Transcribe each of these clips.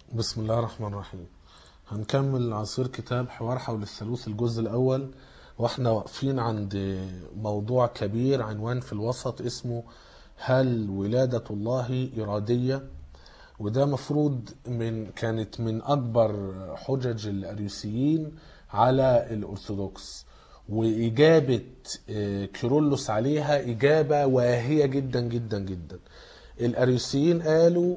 بسم الله الرحمن الرحيم هنكمل عصير كتاب حوار حول الثالوث الجزء الأول واحنا واقفين عند موضوع كبير عنوان في الوسط اسمه هل ولادة الله إرادية وده مفروض من كانت من أكبر حجج الأريوسيين على الأرثوذكس وإجابة آه، كيرلس عليها إجابة واهية جدا جدا جدا الأريوسيين قالوا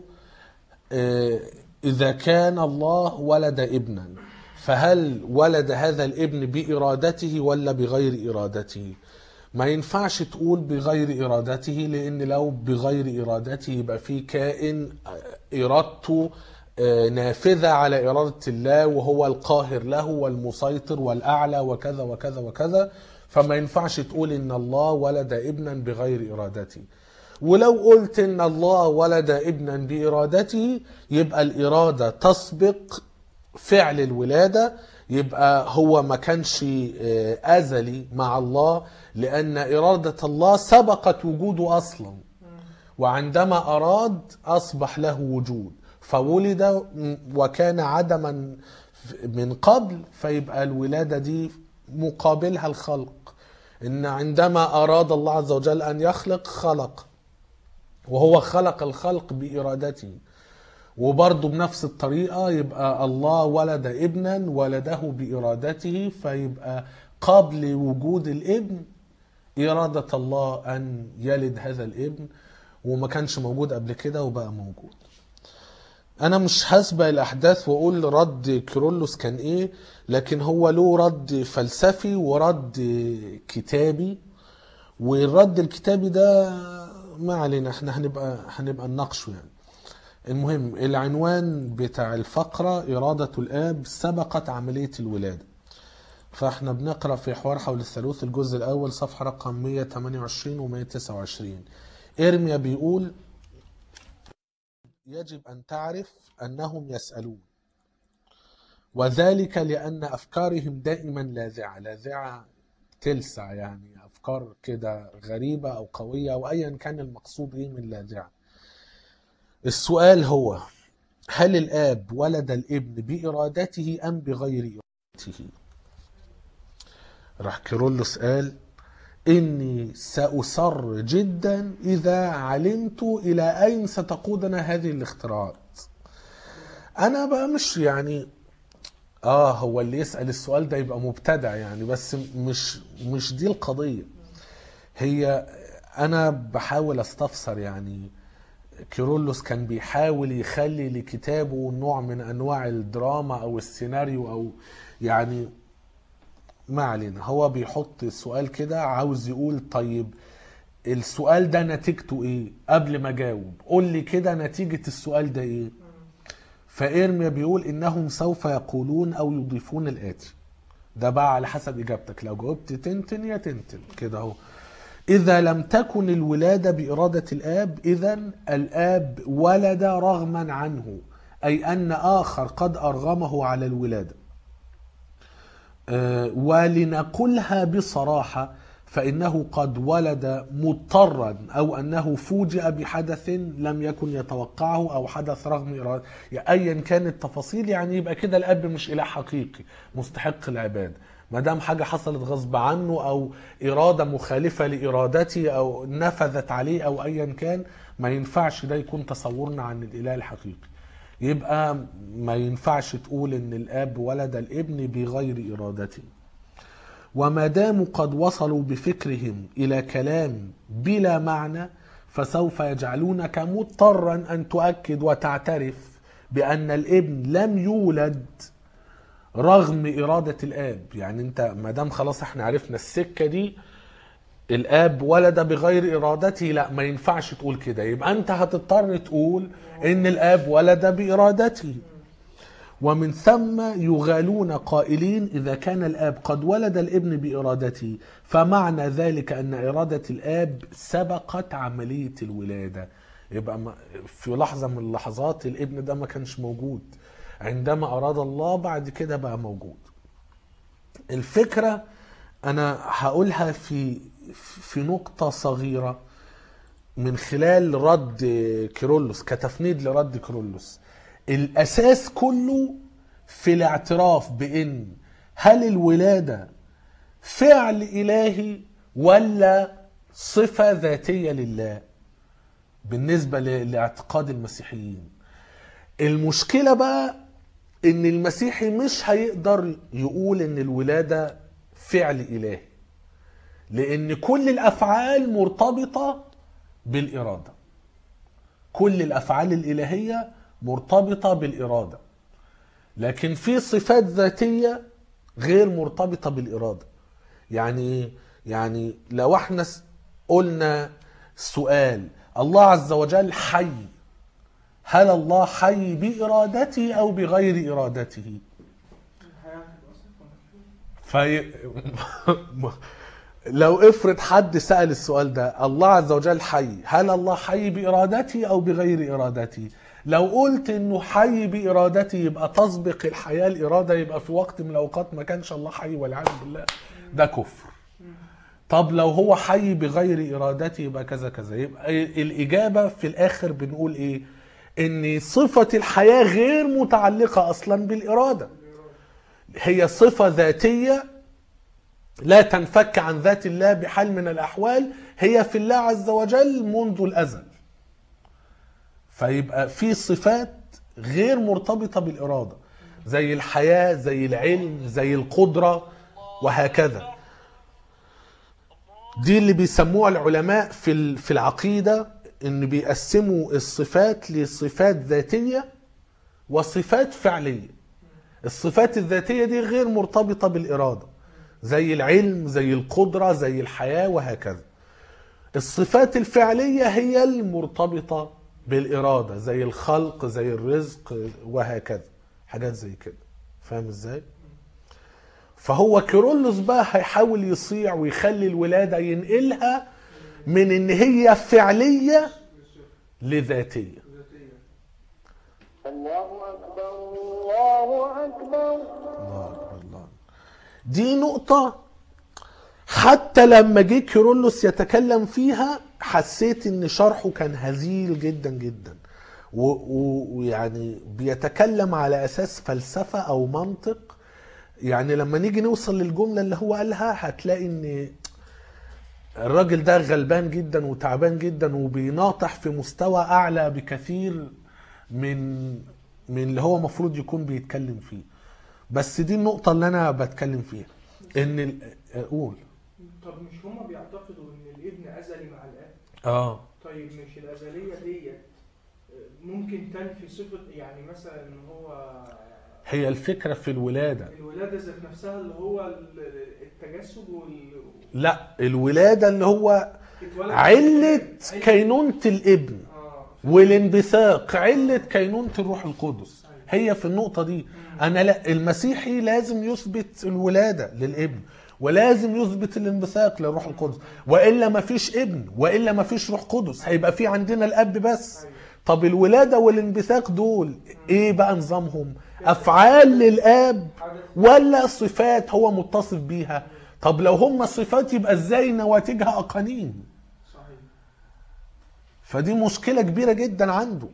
آه، إذا كان الله ولد ابنا فهل ولد هذا الابن بإرادته ولا بغير إرادته ما ينفعش تقول بغير إرادته لأن لو بغير إرادته يبقى في كائن آه، إرادته آه، نافذة على إرادة الله وهو القاهر له والمسيطر والأعلى وكذا وكذا وكذا فما ينفعش تقول إن الله ولد ابنا بغير إرادته ولو قلت ان الله ولد ابنا بارادته يبقى الاراده تسبق فعل الولاده يبقى هو ما كانش آه، ازلي مع الله لان اراده الله سبقت وجوده اصلا وعندما اراد اصبح له وجود فولد وكان عدما من قبل فيبقى الولاده دي مقابلها الخلق ان عندما اراد الله عز وجل ان يخلق خلق وهو خلق الخلق بإرادته وبرضه بنفس الطريقة يبقى الله ولد ابنا ولده بإرادته فيبقى قبل وجود الابن إرادة الله أن يلد هذا الابن وما كانش موجود قبل كده وبقى موجود أنا مش هسبق الأحداث وأقول رد كيرلس كان إيه لكن هو له رد فلسفي ورد كتابي والرد الكتابي ده ما علينا احنا هنبقى هنبقى نناقشه يعني المهم العنوان بتاع الفقرة إرادة الآب سبقت عملية الولادة فاحنا بنقرأ في حوار حول الثالوث الجزء الأول صفحة رقم 128 و 129 إرميا بيقول يجب أن تعرف أنهم يسألون وذلك لأن أفكارهم دائما لاذعة لاذعة تلسع يعني أفكار كده غريبة أو قوية أو أيا كان المقصود إيه من لاذعة السؤال هو هل الآب ولد الابن بإرادته أم بغير إرادته راح كيرلس قال إني سأسر جدا إذا علمت إلى أين ستقودنا هذه الاختراعات أنا بقى مش يعني اه هو اللي يسأل السؤال ده يبقى مبتدع يعني بس مش مش دي القضية هي انا بحاول استفسر يعني كيرلس كان بيحاول يخلي لكتابه نوع من انواع الدراما او السيناريو او يعني ما علينا هو بيحط السؤال كده عاوز يقول طيب السؤال ده نتيجته ايه قبل ما اجاوب قول لي كده نتيجة السؤال ده ايه فإرميا بيقول إنهم سوف يقولون أو يضيفون الآتي ده بقى على حسب إجابتك لو جاوبت تنتن يا تنتن كده أهو إذا لم تكن الولادة بإرادة الآب إذا الآب ولد رغما عنه أي أن آخر قد أرغمه على الولادة آه، ولنقلها بصراحة فإنه قد ولد مضطرا أو أنه فوجئ بحدث لم يكن يتوقعه أو حدث رغم إرادة يعني أيا كانت التفاصيل يعني يبقى كده الأب مش إله حقيقي مستحق العبادة ما دام حاجة حصلت غصب عنه أو إرادة مخالفة لإرادته أو نفذت عليه أو أيا كان ما ينفعش ده يكون تصورنا عن الإله الحقيقي يبقى ما ينفعش تقول ان الاب ولد الابن بغير ارادته وما داموا قد وصلوا بفكرهم الى كلام بلا معنى فسوف يجعلونك مضطرا ان تؤكد وتعترف بان الابن لم يولد رغم اراده الاب يعني انت ما دام خلاص احنا عرفنا السكه دي الاب ولد بغير ارادته لا ما ينفعش تقول كده يبقى انت هتضطر تقول ان الاب ولد بارادته ومن ثم يغالون قائلين اذا كان الاب قد ولد الابن بارادته فمعنى ذلك ان اراده الاب سبقت عمليه الولاده يبقى ما- في لحظه من اللحظات الابن ده ما كانش موجود عندما اراد الله بعد كده بقى موجود الفكره انا هقولها في في نقطه صغيره من خلال رد كيرلس كتفنيد لرد كيرلس الاساس كله في الاعتراف بان هل الولاده فعل الهي ولا صفه ذاتيه لله بالنسبه ل- لاعتقاد المسيحيين المشكله بقى ان المسيحي مش هيقدر يقول ان الولاده فعل الهي لان كل الافعال مرتبطه بالاراده كل الافعال الالهيه مرتبطه بالاراده لكن في صفات ذاتيه غير مرتبطه بالاراده يعني ايه يعني لو احنا س- قلنا سؤال الله عز وجل حي هل الله حي بارادته او بغير ارادته في لو افرض حد سأل السؤال ده الله عز وجل حي هل الله حي بإرادته أو بغير إرادته لو قلت انه حي بإرادته يبقى تسبق الحياة الإرادة يبقى في وقت من الأوقات ما كانش الله حي والعياذ بالله ده كفر طب لو هو حي بغير إرادته يبقى كذا كذا يبقى الإجابة في الآخر بنقول إيه إن صفة الحياة غير متعلقة أصلا بالإرادة هي صفة ذاتية لا تنفك عن ذات الله بحال من الأحوال هي في الله عز وجل منذ الأزل فيبقى في صفات غير مرتبطة بالإرادة زي الحياة زي العلم زي القدرة وهكذا دي اللي بيسموها العلماء في ال- في العقيدة ان بيقسموا الصفات لصفات ذاتية وصفات فعلية الصفات الذاتية دي غير مرتبطة بالإرادة زي العلم زي القدرة زي الحياة وهكذا الصفات الفعلية هي المرتبطة بالإرادة زي الخلق زي الرزق وهكذا حاجات زي كده فاهم ازاي؟ فهو كيرلس بقى هيحاول يصيع ويخلي الولادة ينقلها من ان هي فعلية لذاتية الله أكبر الله أكبر الله أكبر الله دي نقطة حتى لما جه كيرلس يتكلم فيها حسيت ان شرحه كان هزيل جدا جدا و- و- ويعني بيتكلم على اساس فلسفة او منطق يعني لما نيجي نوصل للجملة اللي هو قالها هتلاقي ان الراجل ده غلبان جدا وتعبان جدا وبيناطح في مستوى اعلى بكثير من من اللي هو المفروض يكون بيتكلم فيه بس دي النقطة اللي أنا بتكلم فيها إن ال- أقول طب مش هما بيعتقدوا ان الابن ازلي مع الاب آه طيب مش الازليه ديت ممكن تنفي صفه يعني مثلا ان هو هي الفكرة في الولادة الولاده ذات نفسها اللي هو ال- التجسد وال لا الولادة اللي هو اتولد- علة علة- كينونة الابن اه والانبثاق علة كينونة الروح القدس هي في النقطة دي أنا لا المسيحي لازم يثبت الولادة للابن ولازم يثبت الانبثاق للروح القدس وإلا ما فيش ابن وإلا ما فيش روح قدس هيبقى في عندنا الأب بس طب الولادة والانبثاق دول إيه بقى نظامهم أفعال للآب ولا صفات هو متصف بيها طب لو هم صفات يبقى إزاي نواتجها أقانيم صحيح فدي مشكلة كبيرة جدا عنده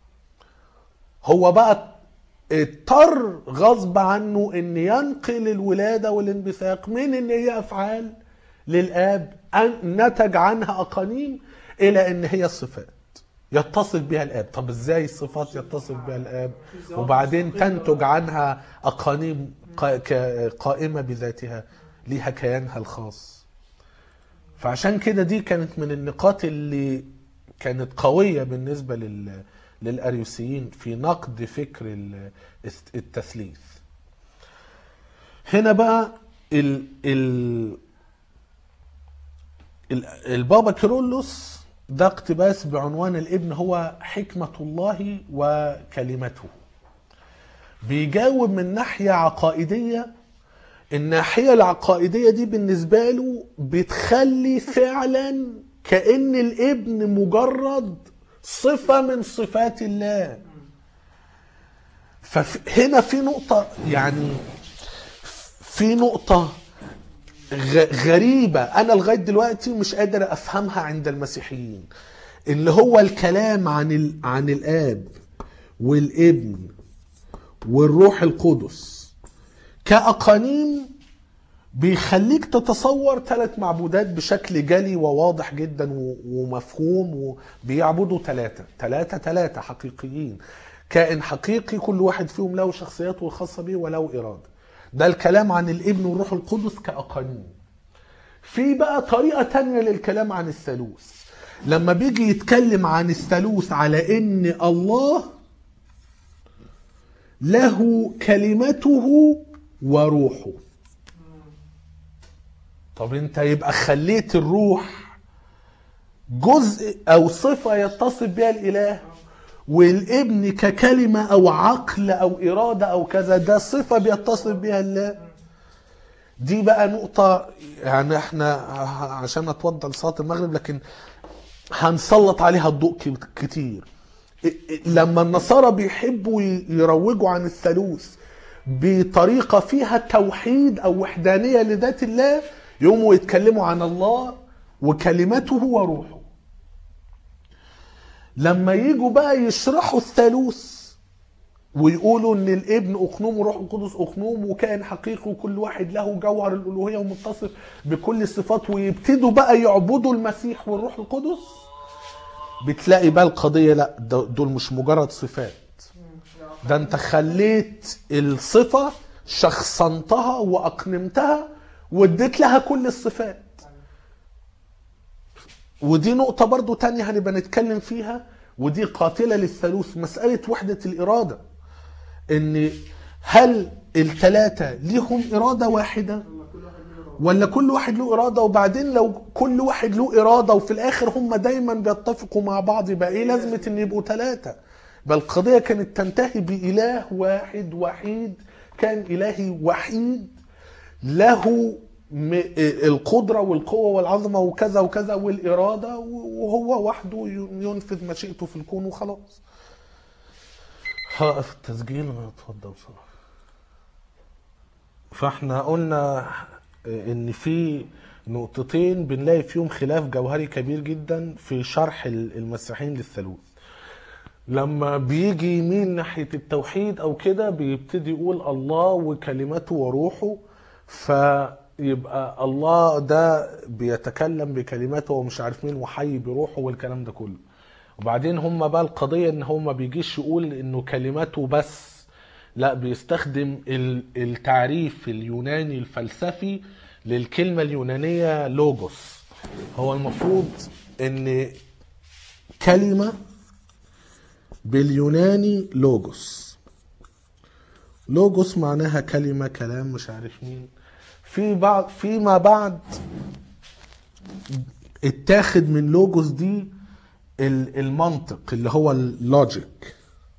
هو بقى اضطر غصب عنه ان ينقل الولادة والانبثاق من ان هي افعال للاب أن نتج عنها اقانيم الى ان هي صفات يتصف بها الاب طب ازاي الصفات يتصف بها الاب وبعدين تنتج عنها اقانيم قا- ك- قائمة بذاتها ليها كيانها الخاص فعشان كده دي كانت من النقاط اللي كانت قوية بالنسبة لل للأريوسيين في نقد فكر ال- التثليث هنا بقى ال ال ال البابا كيرلس ده اقتباس بعنوان الابن هو حكمة الله وكلمته بيجاوب من ناحية عقائدية الناحية العقائدية دي بالنسبة له بتخلي فعلا كأن الابن مجرد صفة من صفات الله فهنا في نقطة يعني في نقطة غ- غريبة أنا لغاية دلوقتي مش قادر أفهمها عند المسيحيين اللي هو الكلام عن ال... عن الآب والابن والروح القدس كأقانيم بيخليك تتصور ثلاث معبودات بشكل جلي وواضح جدا و- ومفهوم وبيعبدوا ثلاثة ثلاثة ثلاثة حقيقيين كائن حقيقي كل واحد فيهم له شخصياته الخاصة به وله إرادة ده الكلام عن الابن والروح القدس كأقانيم في بقى طريقة تانية للكلام عن الثالوث لما بيجي يتكلم عن الثالوث على ان الله له كلمته وروحه طب انت يبقى خليت الروح جزء او صفة يتصف بها الاله والابن ككلمة او عقل او ارادة او كذا ده صفة بيتصف بها الله دي بقى نقطة يعني احنا عشان اتوضى لصلاة المغرب لكن هنسلط عليها الضوء ك- كتير لما النصارى بيحبوا ي- يروجوا عن الثالوث بطريقة فيها توحيد أو وحدانية لذات الله يقوموا يتكلموا عن الله وكلمته وروحه لما يجوا بقى يشرحوا الثالوث ويقولوا ان الابن اقنوم وروح القدس اقنوم وكائن حقيقي وكل واحد له جوهر الالوهيه ومتصف بكل الصفات ويبتدوا بقى يعبدوا المسيح والروح القدس بتلاقي بقى القضيه لا ده- دول مش مجرد صفات ده انت خليت الصفه شخصنتها واقنمتها واديت لها كل الصفات ودي نقطة برضو تانية هنبقى نتكلم فيها ودي قاتلة للثالوث مسألة وحدة الإرادة إن هل الثلاثة ليهم إرادة واحدة ولا كل واحد له إرادة وبعدين لو كل واحد له إرادة وفي الآخر هم دايما بيتفقوا مع بعض يبقى إيه لازمة إن يبقوا ثلاثة بل القضية كانت تنتهي بإله واحد وحيد كان إلهي وحيد له م- القدرة والقوة والعظمة وكذا وكذا والإرادة وهو وحده ينفذ مشيئته في الكون وخلاص هقف التسجيل انا اتفضل بصراحة فاحنا قلنا ان في نقطتين بنلاقي فيهم خلاف جوهري كبير جدا في شرح المسيحيين للثالوث لما بيجي يميل ناحية التوحيد أو كده بيبتدي يقول الله وكلمته وروحه فيبقى الله ده بيتكلم بكلماته ومش عارف مين وحي بروحه والكلام ده كله وبعدين هم بقى القضية ان هو ما بيجيش يقول انه كلماته بس لا بيستخدم ال- التعريف اليوناني الفلسفي للكلمة اليونانية لوجوس هو المفروض ان كلمة باليوناني لوجوس لوجوس معناها كلمة كلام مش عارف مين في بعض فيما بعد اتاخد من لوجوس دي ال- المنطق اللي هو اللوجيك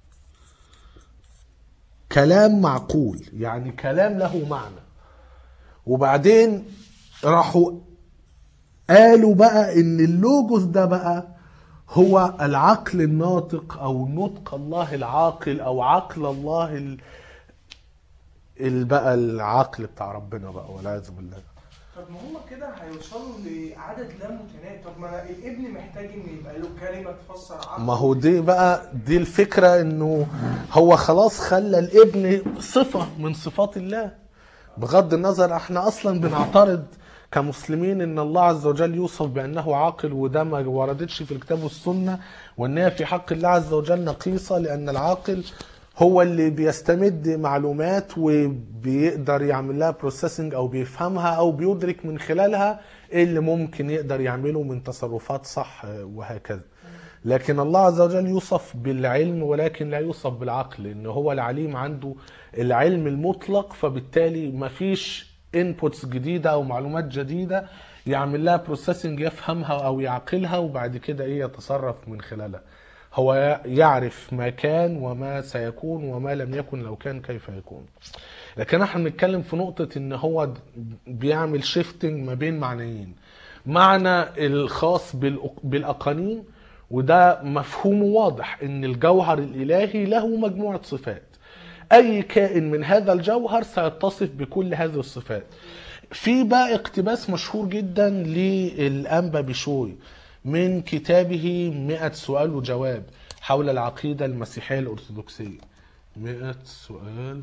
كلام معقول يعني كلام له معنى وبعدين راحوا قالوا بقى ان اللوجوس ده بقى هو العقل الناطق او نطق الله العاقل او عقل الله ال... ال- بقى العقل بتاع ربنا بقى والعياذ بالله طب ما هم كده هيوصلوا لعدد لا متناهي طب ما أنا الابن محتاج ان يبقى له كلمه تفسر عقله ما هو دي بقى دي الفكرة انه هو خلاص خلى الابن صفة من صفات الله بغض النظر احنا اصلا بنعترض كمسلمين ان الله عز وجل يوصف بانه عاقل وده ما وردتش في الكتاب والسنة وانها في حق الله عز وجل نقيصة لان العاقل هو اللي بيستمد معلومات وبيقدر يعمل لها بروسيسنج او بيفهمها او بيدرك من خلالها ايه اللي ممكن يقدر يعمله من تصرفات صح وهكذا لكن الله عز وجل يوصف بالعلم ولكن لا يوصف بالعقل لان هو العليم عنده العلم المطلق فبالتالي مفيش انبوتس جديده او معلومات جديده يعمل لها بروسيسنج يفهمها او يعقلها وبعد كده ايه يتصرف من خلالها هو يعرف ما كان وما سيكون وما لم يكن لو كان كيف يكون لكن احنا بنتكلم في نقطة ان هو بيعمل شيفتنج ما بين معنيين معنى الخاص بالأق- بالاقانيم وده مفهومه واضح ان الجوهر الالهي له مجموعة صفات اي كائن من هذا الجوهر سيتصف بكل هذه الصفات في بقى اقتباس مشهور جدا للانبا بشوي من كتابه مئة سؤال وجواب حول العقيدة المسيحية الأرثوذكسية مئة سؤال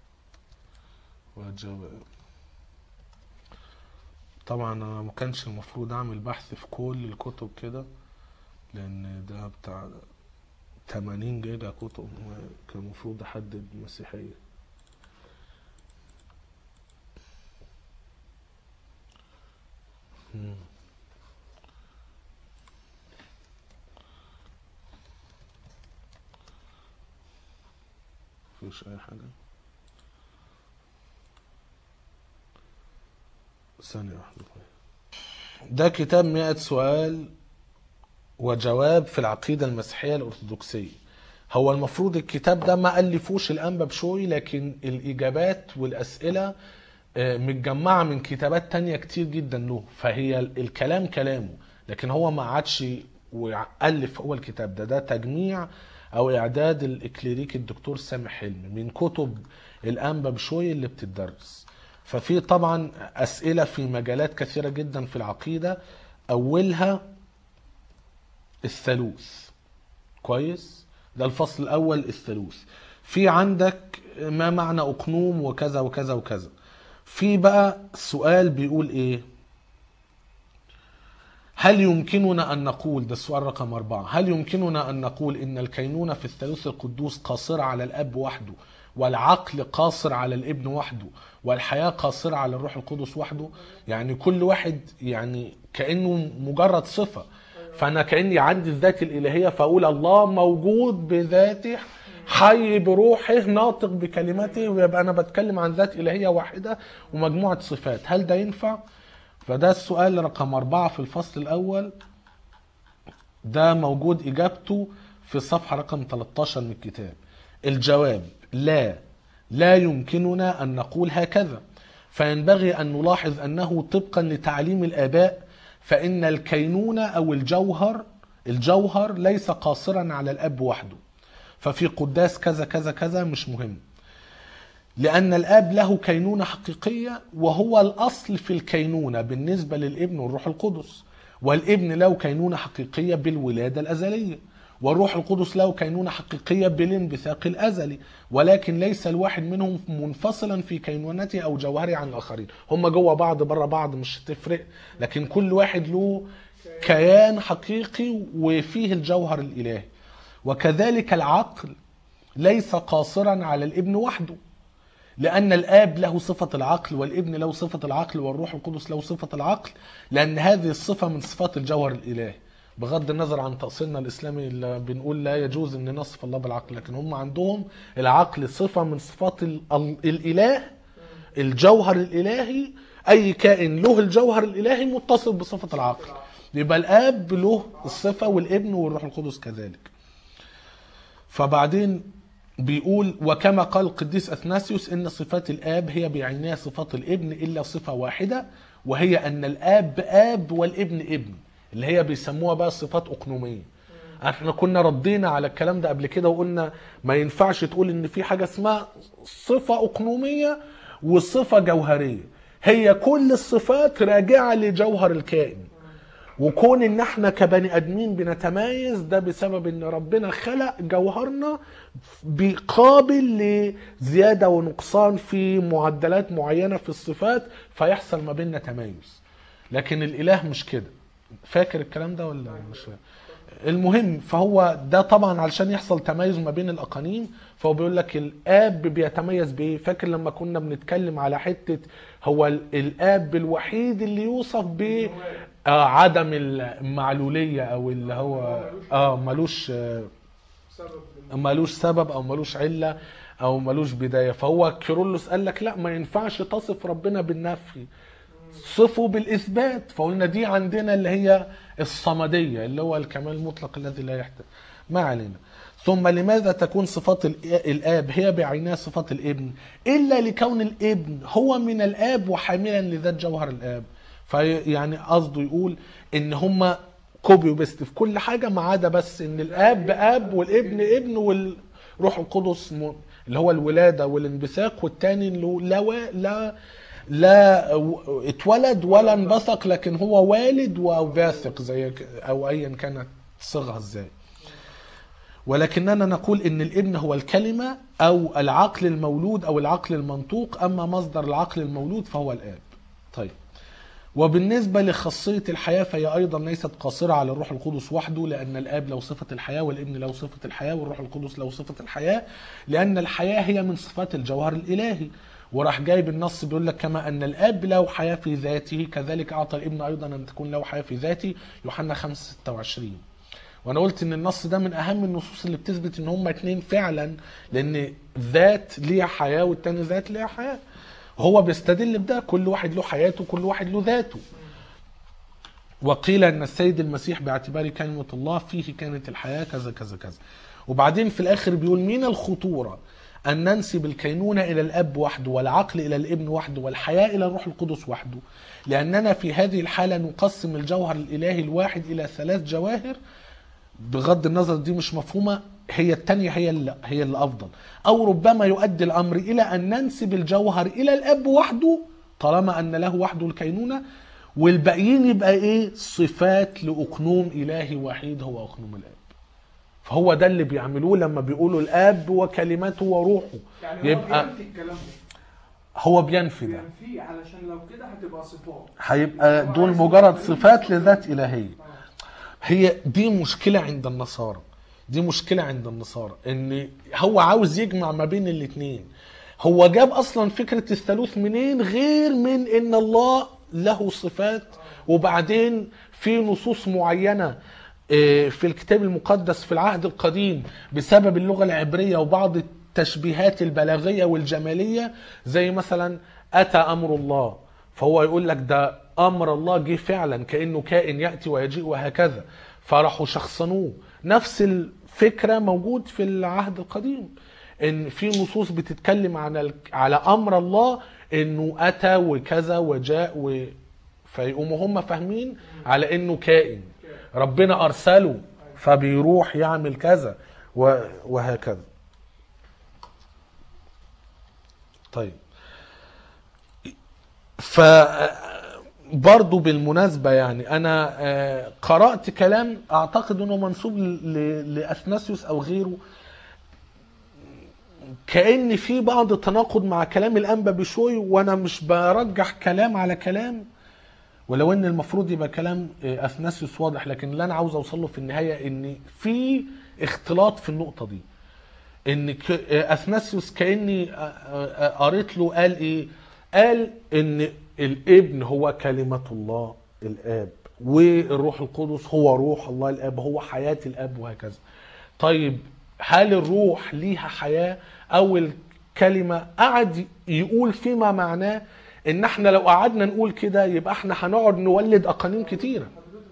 وجواب طبعا أنا ما كانش المفروض أعمل بحث في كل الكتب كده لأن ده بتاع 80 جيجا كتب كان المفروض أحدد مسيحية مم. مفيش أي حاجة ثانية واحدة طيب. ده كتاب 100 سؤال وجواب في العقيدة المسيحية الأرثوذكسية هو المفروض الكتاب ده ما ألفوش الأنبا بشوي لكن الإجابات والأسئلة آه، متجمعة من كتابات تانية كتير جدا له فهي ال- الكلام كلامه لكن هو ما عادش وألف هو الكتاب ده ده تجميع أو إعداد الإكليريك الدكتور سامح حلمي من كتب الأنبا بشوي اللي بتدرس ففي طبعا أسئلة في مجالات كثيرة جدا في العقيدة أولها الثالوث كويس ده الفصل الاول الثالوث في عندك ما معنى اقنوم وكذا وكذا وكذا في بقى سؤال بيقول ايه هل يمكننا ان نقول ده السؤال رقم أربعة هل يمكننا ان نقول ان الكينونة في الثالوث القدوس قاصرة على الاب وحده والعقل قاصر على الابن وحده والحياة قاصرة على الروح القدس وحده يعني كل واحد يعني كأنه مجرد صفة فانا كاني عندي الذات الالهيه فاقول الله موجود بذاته حي بروحه ناطق بكلمته ويبقى انا بتكلم عن ذات الهيه واحده ومجموعه صفات هل ده ينفع فده السؤال رقم أربعة في الفصل الأول ده موجود إجابته في الصفحة رقم 13 من الكتاب الجواب لا لا يمكننا أن نقول هكذا فينبغي أن نلاحظ أنه طبقا لتعليم الآباء فإن الكينونة أو الجوهر الجوهر ليس قاصرا على الأب وحده ففي قداس كذا كذا كذا مش مهم لأن الآب له كينونة حقيقية وهو الأصل في الكينونة بالنسبة للابن والروح القدس والابن له كينونة حقيقية بالولادة الأزلية والروح القدس له كينونة حقيقية بالانبثاق الأزلي ولكن ليس الواحد منهم منفصلا في كينونته أو جوهره عن الآخرين هم جوه بعض بره بعض مش هتفرق لكن كل واحد له كيان حقيقي وفيه الجوهر الإلهي وكذلك العقل ليس قاصرا على الابن وحده لأن الآب له صفة العقل والابن له صفة العقل والروح القدس له صفة العقل لأن هذه الصفة من صفات الجوهر الإلهي بغض النظر عن تأصيلنا الإسلامي اللي بنقول لا يجوز أن نصف الله بالعقل لكن هم عندهم العقل صفة من صفات ال- ال- الإله الجوهر الإلهي أي كائن له الجوهر الإلهي متصف بصفة العقل يبقى الآب له الصفة والابن والروح القدس كذلك فبعدين بيقول وكما قال القديس اثناسيوس ان صفات الاب هي بعينها صفات الابن الا صفه واحده وهي ان الاب اب والابن ابن اللي هي بيسموها بقى صفات اقنوميه احنا كنا ردينا على الكلام ده قبل كده وقلنا ما ينفعش تقول ان في حاجه اسمها صفه اقنوميه وصفه جوهريه هي كل الصفات راجعه لجوهر الكائن وكون ان احنا كبني ادمين بنتميز ده بسبب ان ربنا خلق جوهرنا بقابل لزياده ونقصان في معدلات معينه في الصفات فيحصل ما بيننا تميز لكن الاله مش كده فاكر الكلام ده ولا مش فاكر المهم فهو ده طبعا علشان يحصل تميز ما بين الاقانيم فهو بيقول لك الاب بيتميز بايه فاكر لما كنا بنتكلم على حته هو ال- الاب الوحيد اللي يوصف ب آه عدم المعلوليه او اللي هو اه ملوش آه سبب ملوش سبب او ملوش عله او ملوش بدايه فهو كيرلس قال لك لا ما ينفعش تصف ربنا بالنفي صفه بالاثبات فقلنا دي عندنا اللي هي الصمديه اللي هو الكمال المطلق الذي لا يحتاج ما علينا ثم لماذا تكون صفات الإ- الاب هي بعينها صفات الابن الا لكون الابن هو من الاب وحاملا لذات جوهر الاب فيعني قصده يقول ان هما كوبي وبيست في كل حاجه ما عدا بس ان الاب اب والابن ابن والروح القدس م- اللي هو الولاده والانبثاق والتاني اللي هو لا و- لا لا و- اتولد ولا انبثق لكن هو والد وباثق زي ك- او ايا كانت صيغه ازاي ولكننا نقول ان الابن هو الكلمة او العقل المولود او العقل المنطوق اما مصدر العقل المولود فهو الاب طيب وبالنسبة لخاصية الحياة فهي أيضا ليست قاصرة على الروح القدس وحده لأن الآب له صفة الحياة والابن له صفة الحياة والروح القدس له صفة الحياة لأن الحياة هي من صفات الجوهر الإلهي وراح جايب النص بيقول لك كما أن الآب له حياة في ذاته كذلك أعطى الابن أيضا أن تكون له حياة في ذاته يوحنا 5 26 وانا قلت ان النص ده من اهم النصوص اللي بتثبت ان هما اتنين فعلا لان ذات ليها حياه والتاني ذات ليها حياه هو بيستدل بده كل واحد له حياته كل واحد له ذاته وقيل ان السيد المسيح باعتبار كلمه الله فيه كانت الحياه كذا كذا كذا وبعدين في الاخر بيقول من الخطوره ان ننسب الكينونه الى الاب وحده والعقل الى الابن وحده والحياه الى الروح القدس وحده لاننا في هذه الحاله نقسم الجوهر الالهي الواحد الى ثلاث جواهر بغض النظر دي مش مفهومه هي التانية هي اللي هي اللي افضل او ربما يؤدي الامر الى ان ننسب الجوهر الى الاب وحده طالما ان له وحده الكينونه والباقيين يبقى ايه صفات لاقنوم الهي وحيد هو اقنوم الاب فهو ده اللي بيعملوه لما بيقولوا الاب وكلمته وروحه يعني هو يبقى بينفي الكلام ده هو بينفي ده بينفيه علشان لو كده هتبقى صفات هيبقى دول مجرد صفات لذات إلهية هي دي مشكلة عند النصارى دي مشكلة عند النصارى ان هو عاوز يجمع ما بين الاتنين هو جاب اصلا فكرة الثالوث منين غير من ان الله له صفات وبعدين في نصوص معينة آه، في الكتاب المقدس في العهد القديم بسبب اللغة العبرية وبعض التشبيهات البلاغية والجمالية زي مثلا أتى أمر الله فهو يقول لك ده أمر الله جه فعلا كأنه كائن يأتي ويجيء وهكذا فراحوا شخصنوه نفس الفكرة موجود في العهد القديم ان في نصوص بتتكلم عن ال- على امر الله انه اتى وكذا وجاء و... فيقوموا هم فاهمين على انه كائن ربنا ارسله فبيروح يعمل كذا و... وهكذا طيب ف برضو بالمناسبة يعني أنا آه، قرأت كلام أعتقد أنه منسوب ل- ل- لأثناسيوس أو غيره كأن في بعض التناقض مع كلام الأنبا بشوي وأنا مش برجح كلام على كلام ولو ان المفروض يبقى كلام آه، اثناسيوس واضح لكن اللي انا عاوز اوصل له في النهايه ان في اختلاط في النقطه دي ان ك- آه، اثناسيوس كاني آه، آه، قريت له قال ايه قال ان الابن هو كلمه الله الاب والروح القدس هو روح الله الاب هو حياه الاب وهكذا طيب هل الروح ليها حياه او الكلمه قعد يقول فيما معناه ان احنا لو قعدنا نقول كده يبقى احنا هنقعد نولد اقانيم كتيره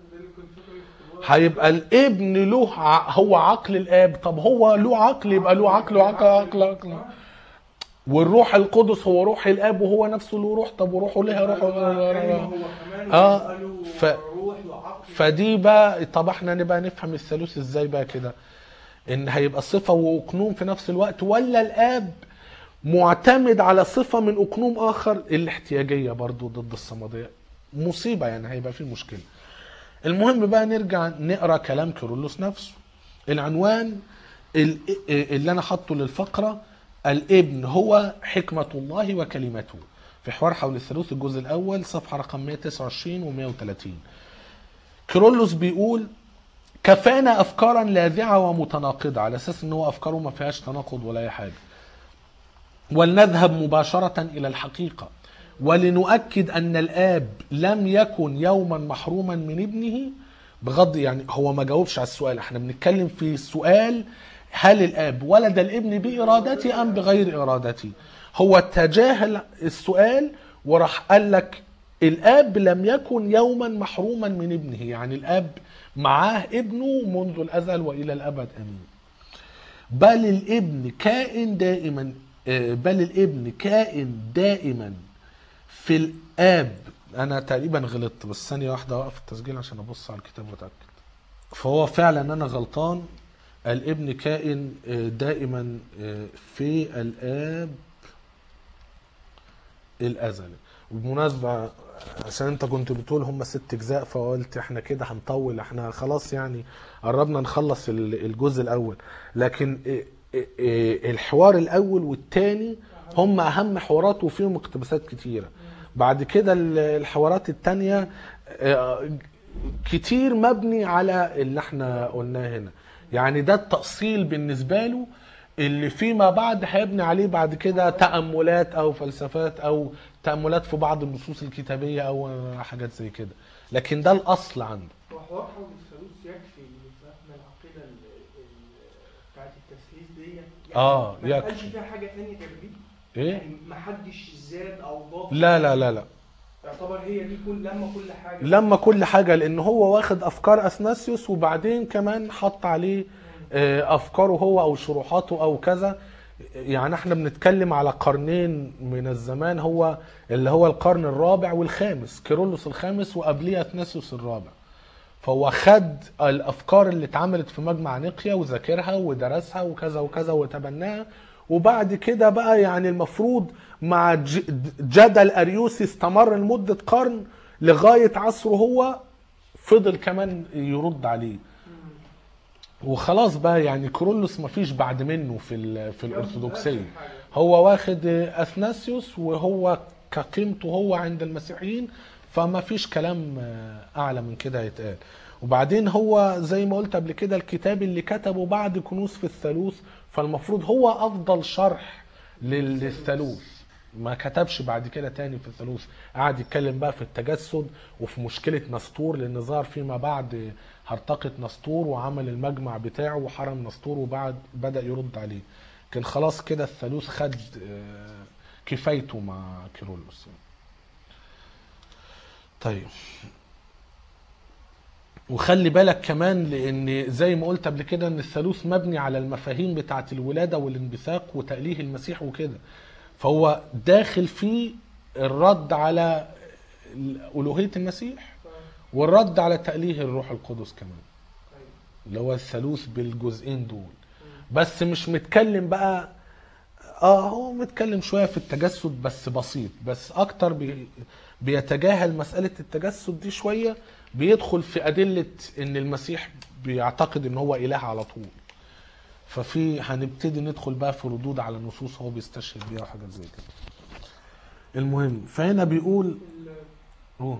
هيبقى الابن له ع- هو عقل الاب طب هو له عقل يبقى له عقل وعقل عقل عقل والروح القدس هو روح الاب وهو نفسه له روح طب وروحه لها روح كلمة هو كمان آه، يبقى له ف- روح وعقل فدي بقى طب احنا نبقى نفهم الثالوث ازاي بقى كده ان هيبقى صفه واقنوم في نفس الوقت ولا الاب معتمد على صفه من اقنوم اخر الاحتياجيه برضو ضد الصمديه مصيبه يعني هيبقى في مشكله المهم بقى نرجع نقرا كلام كيرلس نفسه العنوان ال- اللي انا حاطه للفقره الابن هو حكمه الله وكلمته في حوار حول الثالوث الجزء الاول صفحه رقم 129 و 130 كيرلس بيقول كفانا افكارا لاذعه ومتناقضه على اساس ان هو افكاره ما فيهاش تناقض ولا اي حاجه ولنذهب مباشره الى الحقيقه ولنؤكد ان الاب لم يكن يوما محروما من ابنه بغض يعني هو ما جاوبش على السؤال احنا بنتكلم في سؤال هل الاب ولد الابن بارادته ام بغير ارادته هو تجاهل السؤال وراح قال لك الاب لم يكن يوما محروما من ابنه يعني الاب معاه ابنه منذ الازل والى الابد امين بل الابن كائن دائما آه، بل الابن كائن دائما في الاب انا تقريبا غلطت بس ثانيه واحده اوقف التسجيل عشان ابص على الكتاب واتاكد فهو فعلا انا غلطان الابن كائن آه، دائما آه، في الاب الازلي وبمناسبه عشان انت كنت بتقول هم ست اجزاء فقلت احنا كده هنطول احنا خلاص يعني قربنا نخلص ال- الجزء الاول لكن اه- اه- اه الحوار الاول والتاني هم اهم حوارات وفيهم اقتباسات كتيره بعد كده ال- الحوارات التانية اه، كتير مبني على اللي احنا قلناه هنا يعني ده التأصيل بالنسبة له اللي فيما بعد هيبني عليه بعد كده تأملات أو فلسفات أو تأملات في بعض النصوص الكتابية أو حاجات زي كده لكن ده الأصل عنده وحوار حول الثالوث يكفي لفهم العقيده ال- ال- بتاعت التثليث دي يعني آه، ما يكفي. قالش فيها حاجه ثانيه غير دي إيه؟ يعني ما حدش زاد او ضاف لا لا لا لا يعتبر هي دي كل لما كل حاجه لما كل حاجة لأن هو واخد أفكار أثناسيوس وبعدين كمان حط عليه آه، أفكاره هو أو شروحاته أو كذا يعني احنا بنتكلم على قرنين من الزمان هو اللي هو القرن الرابع والخامس كيرلس الخامس وقبليه أثناسيوس الرابع فهو خد الافكار اللي اتعملت في مجمع نقيا وذاكرها ودرسها وكذا وكذا وتبناها وبعد كده بقى يعني المفروض مع ج- جدل اريوسي استمر لمده قرن لغايه عصره هو فضل كمان يرد عليه وخلاص بقى يعني كرولوس مفيش بعد منه في ال- في الارثوذكسيه هو واخد اثناسيوس وهو كقيمته هو عند المسيحيين فما فيش كلام آه، اعلى من كده يتقال وبعدين هو زي ما قلت قبل كده الكتاب اللي كتبه بعد كنوز في الثالوث فالمفروض هو افضل شرح لل- للثالوث ما كتبش بعد كده تاني في الثالوث قعد يتكلم بقى في التجسد وفي مشكلة نسطور لأن ظهر فيما بعد هرطقة نسطور وعمل المجمع بتاعه وحرم نسطور وبعد بدأ يرد عليه كان خلاص كده الثالوث خد آه، كفايته مع كيرلس طيب وخلي بالك كمان لان زي ما قلت قبل كده ان الثالوث مبني على المفاهيم بتاعه الولاده والانبثاق وتأليه المسيح وكده فهو داخل فيه الرد على ألوهية المسيح والرد على تأليه الروح القدس كمان اللي هو الثالوث بالجزئين دول بس مش متكلم بقى اه هو متكلم شويه في التجسد بس بسيط بس اكتر بي بيتجاهل مساله التجسد دي شويه بيدخل في ادله ان المسيح بيعتقد ان هو اله على طول ففي هنبتدي ندخل بقى في ردود على نصوص هو بيستشهد بيها وحاجات زي كده المهم فهنا بيقول هو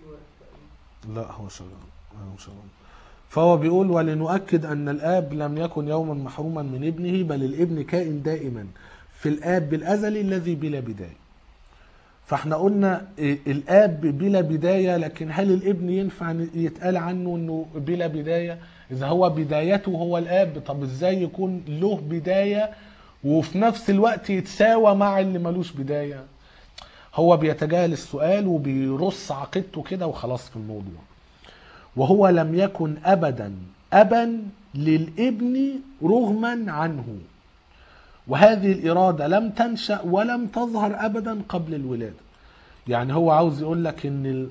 لا هو شغال هو شغال فهو بيقول ولنؤكد أن الآب لم يكن يوما محروما من ابنه بل الابن كائن دائما في الآب بالأزل الذي بلا بداية فاحنا قلنا إيه، الآب بلا بداية لكن هل الابن ينفع ن- يتقال عنه أنه بلا بداية إذا هو بدايته هو الآب طب إزاي يكون له بداية وفي نفس الوقت يتساوى مع اللي ملوش بداية هو بيتجاهل السؤال وبيرص عقيدته كده وخلاص في الموضوع وهو لم يكن ابدا ابا للابن رغما عنه وهذه الاراده لم تنشا ولم تظهر ابدا قبل الولاده يعني هو عاوز يقول لك ان ال...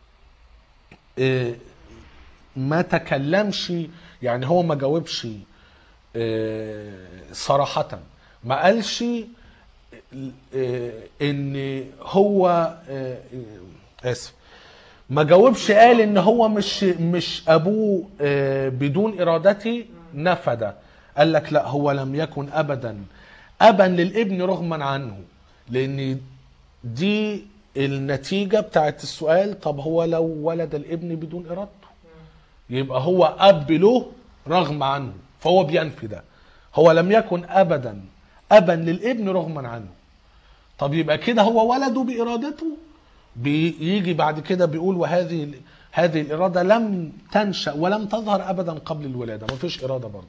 آه، ما تكلمش يعني هو ما جاوبش آه، صراحه ما قالش آه، ان هو آه، آه، اسف ما جاوبش قال ان هو مش مش ابوه آه، بدون ارادته نفد قال لك لا هو لم يكن ابدا ابا للابن رغما عنه لان دي النتيجه بتاعت السؤال طب هو لو ولد الابن بدون ارادته يبقى هو اب له رغم عنه فهو بينفي ده هو لم يكن ابدا ابا للابن رغما عنه طب يبقى كده هو ولده بارادته بيجي بعد كده بيقول وهذه ال- هذه الاراده لم تنشا ولم تظهر ابدا قبل الولاده ما فيش اراده برضه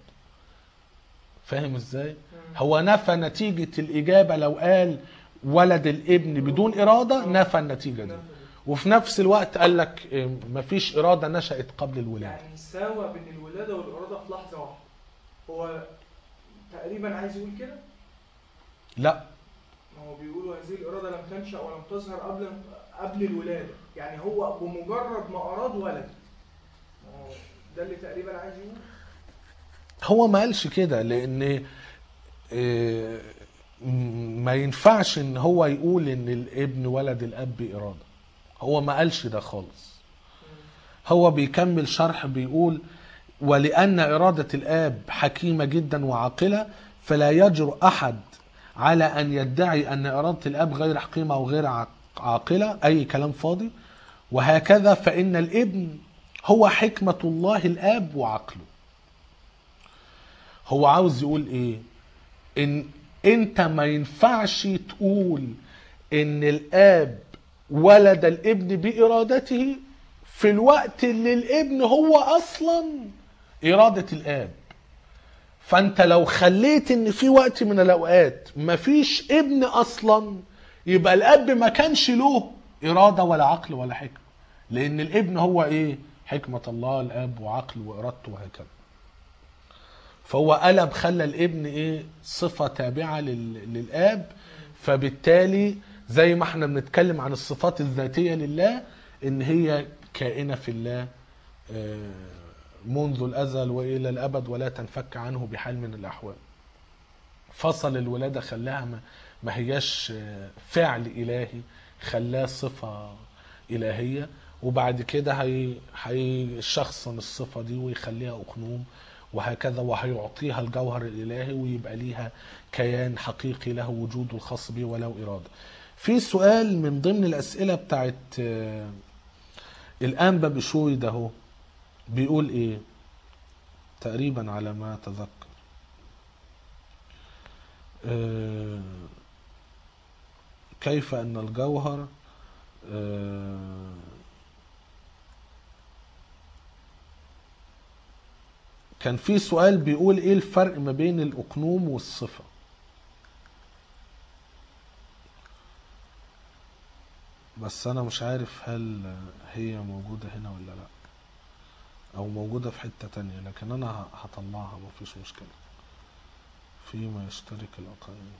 فاهم ازاي هو نفى نتيجه الاجابه لو قال ولد الابن بدون اراده نفى النتيجه دي وفي نفس الوقت قال لك إيه، مفيش اراده نشات قبل الولاده يعني ساوى بين الولاده والاراده في لحظه واحده هو تقريبا عايز يقول كده لا ما هو بيقولوا هذه الاراده لم تنشا ولم تظهر قبل قبل الولاده يعني هو بمجرد ما اراد ولد ما هو ده اللي تقريبا عايز يقول هو ما قالش كده لان آه، م- ما ينفعش ان هو يقول ان الابن ولد الاب باراده هو ما قالش ده خالص هو بيكمل شرح بيقول ولأن إرادة الآب حكيمة جدا وعاقلة فلا يجرؤ أحد على أن يدعي أن إرادة الآب غير حكيمة أو غير عاق- عاقلة أي كلام فاضي وهكذا فإن الابن هو حكمة الله الآب وعقله هو عاوز يقول إيه إن أنت ما ينفعش تقول إن الآب ولد الابن بإرادته في الوقت اللي الابن هو أصلا إرادة الآب فانت لو خليت ان في وقت من الاوقات مفيش ابن اصلا يبقى الاب ما كانش له اراده ولا عقل ولا حكمه لان الابن هو ايه حكمه الله الاب وعقل وارادته وهكذا فهو قلب خلى الابن ايه صفه تابعه لل... للاب فبالتالي زي ما احنا بنتكلم عن الصفات الذاتيه لله ان هي كائنه في الله آه، منذ الازل والى الابد ولا تنفك عنه بحال من الاحوال فصل الولاده خلاها ما, ما هياش آه، فعل الهي خلاه صفه الهيه وبعد كده هي هيشخصن الصفه دي ويخليها اقنوم وهكذا وهيعطيها الجوهر الالهي ويبقى ليها كيان حقيقي له وجوده الخاص به وله اراده. في سؤال من ضمن الاسئله بتاعت آه، الانبا بشوي ده هو بيقول ايه تقريبا على ما اتذكر آه، كيف ان الجوهر آه، كان في سؤال بيقول ايه الفرق ما بين الاقنوم والصفه بس انا مش عارف هل هي موجوده هنا ولا لا او موجوده في حته تانية لكن انا ه- هطلعها مفيش مشكله فيما يشترك الاقانيم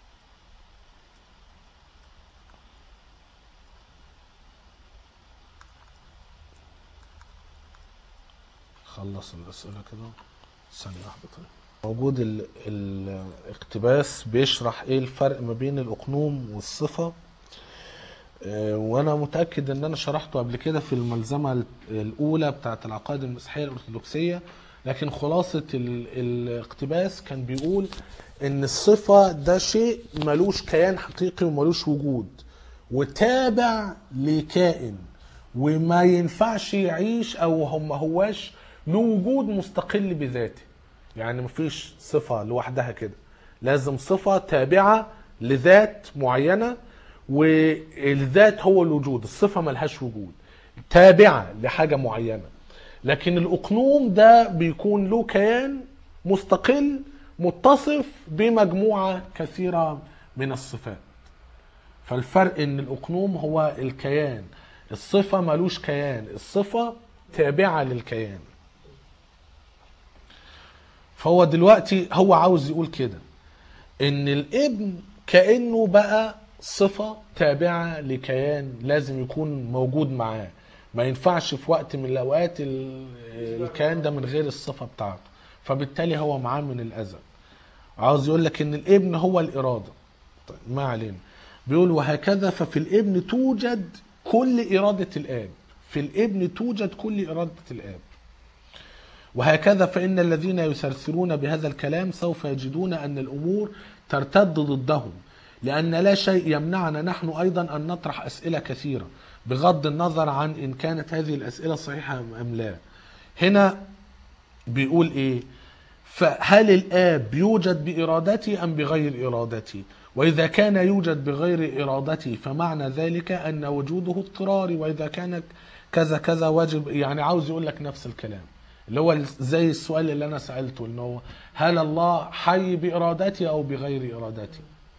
خلص الاسئله كده ثانيه واحده طيب موجود ال- الاقتباس بيشرح ايه الفرق ما بين الاقنوم والصفه آه، وانا متاكد ان انا شرحته قبل كده في الملزمه ال- الاولى بتاعه العقائد المسيحيه الارثوذكسيه لكن خلاصه ال- الاقتباس كان بيقول ان الصفه ده شيء ملوش كيان حقيقي وملوش وجود وتابع لكائن وما ينفعش يعيش او هو ما هواش له وجود مستقل بذاته يعني مفيش صفه لوحدها كده لازم صفه تابعه لذات معينه والذات هو الوجود الصفه ملهاش وجود تابعه لحاجه معينه لكن الاقنوم ده بيكون له كيان مستقل متصف بمجموعه كثيره من الصفات فالفرق ان الاقنوم هو الكيان الصفه ملوش كيان الصفه تابعه للكيان فهو دلوقتي هو عاوز يقول كده ان الابن كانه بقى صفه تابعه لكيان لازم يكون موجود معاه ما ينفعش في وقت من الاوقات ال- الكيان ده من غير الصفه بتاعته فبالتالي هو معاه من الازل عاوز يقول لك ان الابن هو الاراده طيب ما علينا بيقول وهكذا ففي الابن توجد كل اراده الاب في الابن توجد كل اراده الاب وهكذا فإن الذين يسرسلون بهذا الكلام سوف يجدون أن الأمور ترتد ضدهم لأن لا شيء يمنعنا نحن أيضا أن نطرح أسئلة كثيرة بغض النظر عن إن كانت هذه الأسئلة صحيحة أم لا هنا بيقول إيه فهل الآب يوجد بإرادتي أم بغير إرادتي وإذا كان يوجد بغير إرادتي فمعنى ذلك أن وجوده اضطراري وإذا كان كذا كذا واجب يعني عاوز يقول لك نفس الكلام اللي هو زي السؤال اللي أنا سألته إن هو هل الله حي بإرادتي أو بغير إرادتي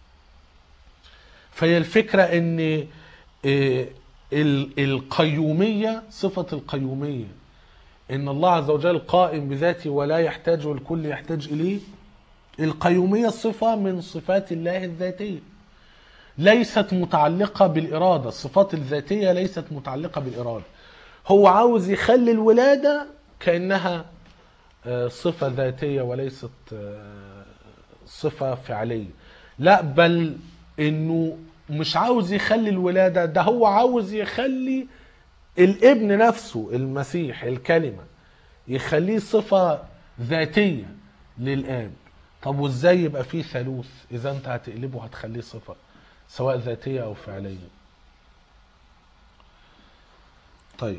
فهي الفكرة إن إيه، ال- القيومية صفة القيومية إن الله عز وجل قائم بذاته ولا يحتاج والكل يحتاج إليه القيومية صفة من صفات الله الذاتية ليست متعلقة بالإرادة الصفات الذاتية ليست متعلقة بالإرادة هو عاوز يخلي الولادة كأنها آه، صفة ذاتية وليست آه، صفة فعلية لا بل انه مش عاوز يخلي الولادة ده هو عاوز يخلي الابن نفسه المسيح الكلمة يخليه صفة ذاتية للآب طب وازاي يبقى فيه ثالوث اذا انت هتقلبه هتخليه صفة سواء ذاتية او فعلية طيب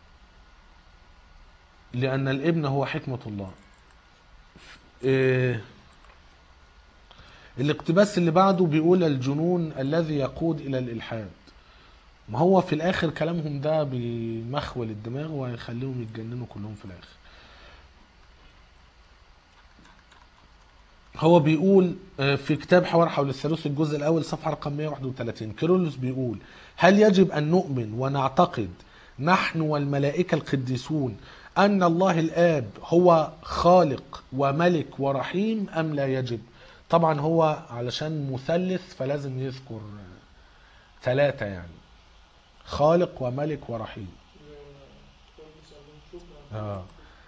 لأن الابن هو حكمة الله إيه الاقتباس اللي بعده بيقول الجنون الذي يقود إلى الإلحاد ما هو في الآخر كلامهم ده بيمخول الدماغ وهيخليهم يتجننوا كلهم في الآخر هو بيقول آه، في كتاب حوار حول الثالوث الجزء الأول صفحة رقم 131 كيرلس بيقول هل يجب أن نؤمن ونعتقد نحن والملائكة القديسون أن الله الآب هو خالق وملك ورحيم أم لا يجب طبعا هو علشان مثلث فلازم يذكر آه، ثلاثة يعني خالق وملك ورحيم آه.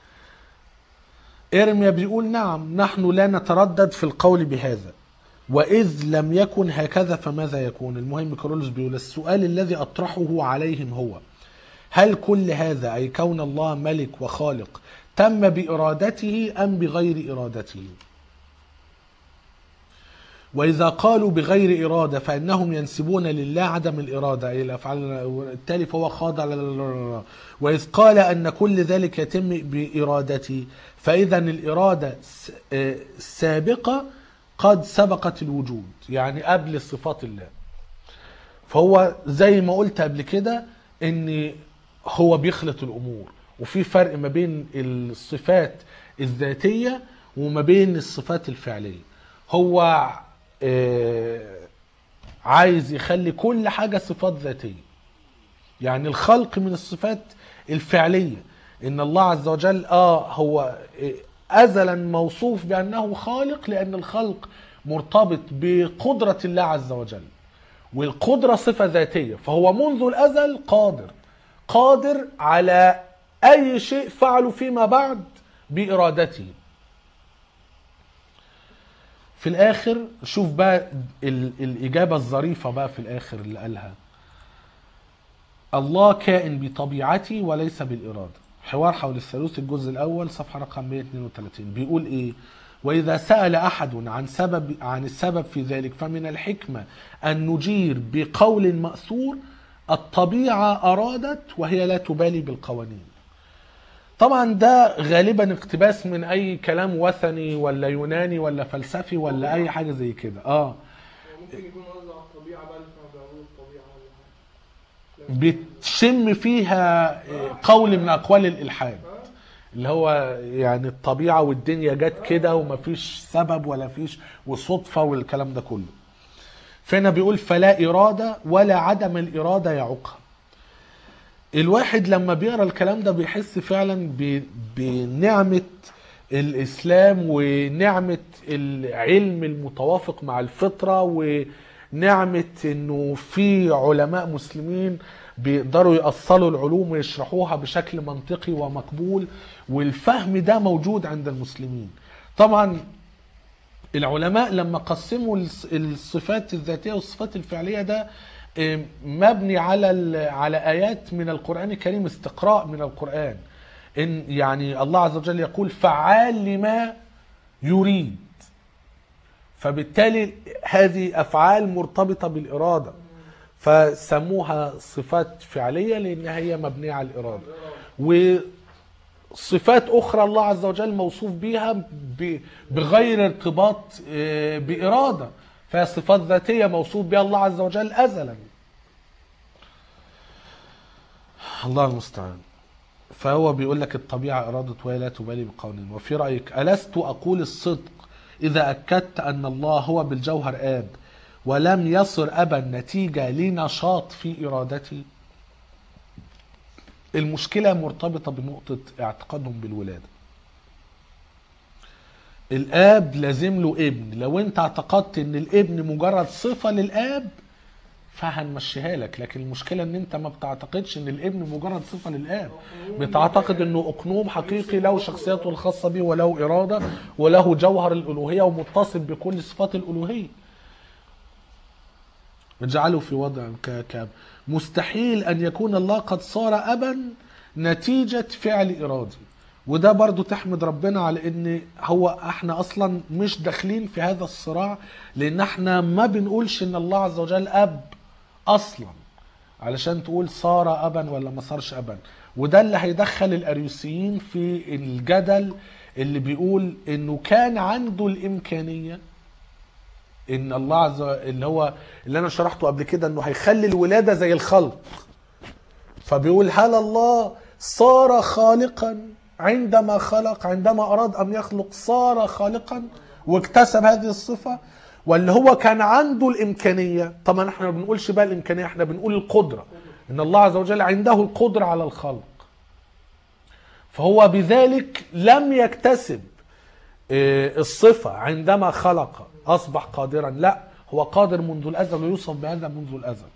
إرميا بيقول نعم نحن لا نتردد في القول بهذا وإذ لم يكن هكذا فماذا يكون المهم كارولوس بيقول السؤال الذي أطرحه عليهم هو هل كل هذا أي كون الله ملك وخالق تم بإرادته أم بغير إرادته وإذا قالوا بغير إرادة فإنهم ينسبون لله عدم الإرادة أي الأفعال التالي فهو خاضع لل- وإذ قال أن كل ذلك يتم بإرادته فإذا الإرادة س- آه، السابقة قد سبقت الوجود يعني قبل صفات الله فهو زي ما قلت قبل كده ان هو بيخلط الامور وفي فرق ما بين الصفات الذاتيه وما بين الصفات الفعليه هو آه، عايز يخلي كل حاجه صفات ذاتيه يعني الخلق من الصفات الفعليه ان الله عز وجل اه هو آه، ازلا موصوف بانه خالق لان الخلق مرتبط بقدره الله عز وجل والقدرة صفة ذاتية فهو منذ الأزل قادر قادر على أي شيء فعله فيما بعد بإرادته في الآخر شوف بقى ال- الإجابة الظريفة بقى في الآخر اللي قالها الله كائن بطبيعته وليس بالإرادة حوار حول الثالوث الجزء الأول صفحة رقم 132 بيقول إيه وإذا سأل أحد عن سبب عن السبب في ذلك فمن الحكمة أن نجير بقول مأثور الطبيعة أرادت وهي لا تبالي بالقوانين طبعا ده غالبا اقتباس من أي كلام وثني ولا يوناني ولا فلسفي ولا أي حاجة زي كده آه ممكن يكون قصده على الطبيعه بقى اللي كانوا بيعملوه الطبيعه ولا حاجه بتشم فيها آه، قول من أقوال الإلحاد اللي هو يعني الطبيعة والدنيا جت كده ومفيش سبب ولا فيش وصدفة والكلام ده كله فهنا بيقول فلا إرادة ولا عدم الإرادة يعوقها الواحد لما بيقرا الكلام ده بيحس فعلا ب- بنعمة الإسلام ونعمة العلم المتوافق مع الفطرة ونعمة إنه في علماء مسلمين بيقدروا يأصلوا العلوم ويشرحوها بشكل منطقي ومقبول والفهم ده موجود عند المسلمين طبعا العلماء لما قسموا الص- الصفات الذاتيه والصفات الفعليه ده آم، مبني على ال- على ايات من القران الكريم استقراء من القران ان يعني الله عز وجل يقول فعال لما يريد فبالتالي هذه افعال مرتبطه بالاراده فسموها صفات فعليه لان هي مبنيه على الاراده وصفات اخرى الله عز وجل موصوف بها ب- بغير ارتباط آه، باراده فهي صفات ذاتيه موصوف بها الله عز وجل ازلا الله المستعان فهو بيقول لك الطبيعة إرادة وهي لا تبالي بقول وفي رأيك ألست أقول الصدق إذا أكدت أن الله هو بالجوهر آب ولم يصر أبا نتيجة لنشاط في إرادتي المشكلة مرتبطة بنقطة اعتقادهم بالولادة الآب لازم له ابن لو أنت اعتقدت أن الابن مجرد صفة للآب فهنمشيها لك لكن المشكلة ان انت ما بتعتقدش ان الابن مجرد صفة للاب بتعتقد انه اقنوم حقيقي له شخصيته الخاصة به وله ارادة وله جوهر الالوهية ومتصف بكل صفات الالوهية اجعله في وضع ك- كاب مستحيل ان يكون الله قد صار ابا نتيجة فعل ارادي وده برضو تحمد ربنا على ان هو احنا اصلا مش داخلين في هذا الصراع لان احنا ما بنقولش ان الله عز وجل اب اصلا علشان تقول صار ابا ولا ما صارش ابا وده اللي هيدخل الاريوسيين في الجدل اللي بيقول انه كان عنده الامكانيه ان الله عز وجل اللي هو اللي انا شرحته قبل كده انه هيخلي الولاده زي الخلق فبيقول هل الله صار خالقا عندما خلق عندما اراد ان يخلق صار خالقا واكتسب هذه الصفه ولا هو كان عنده الامكانيه طبعا احنا ما بنقولش بقى الامكانيه احنا بنقول القدره ان الله عز وجل عنده القدره على الخلق فهو بذلك لم يكتسب آه، الصفة عندما خلق أصبح قادرا لا هو قادر منذ الأزل ويوصف بهذا منذ الأزل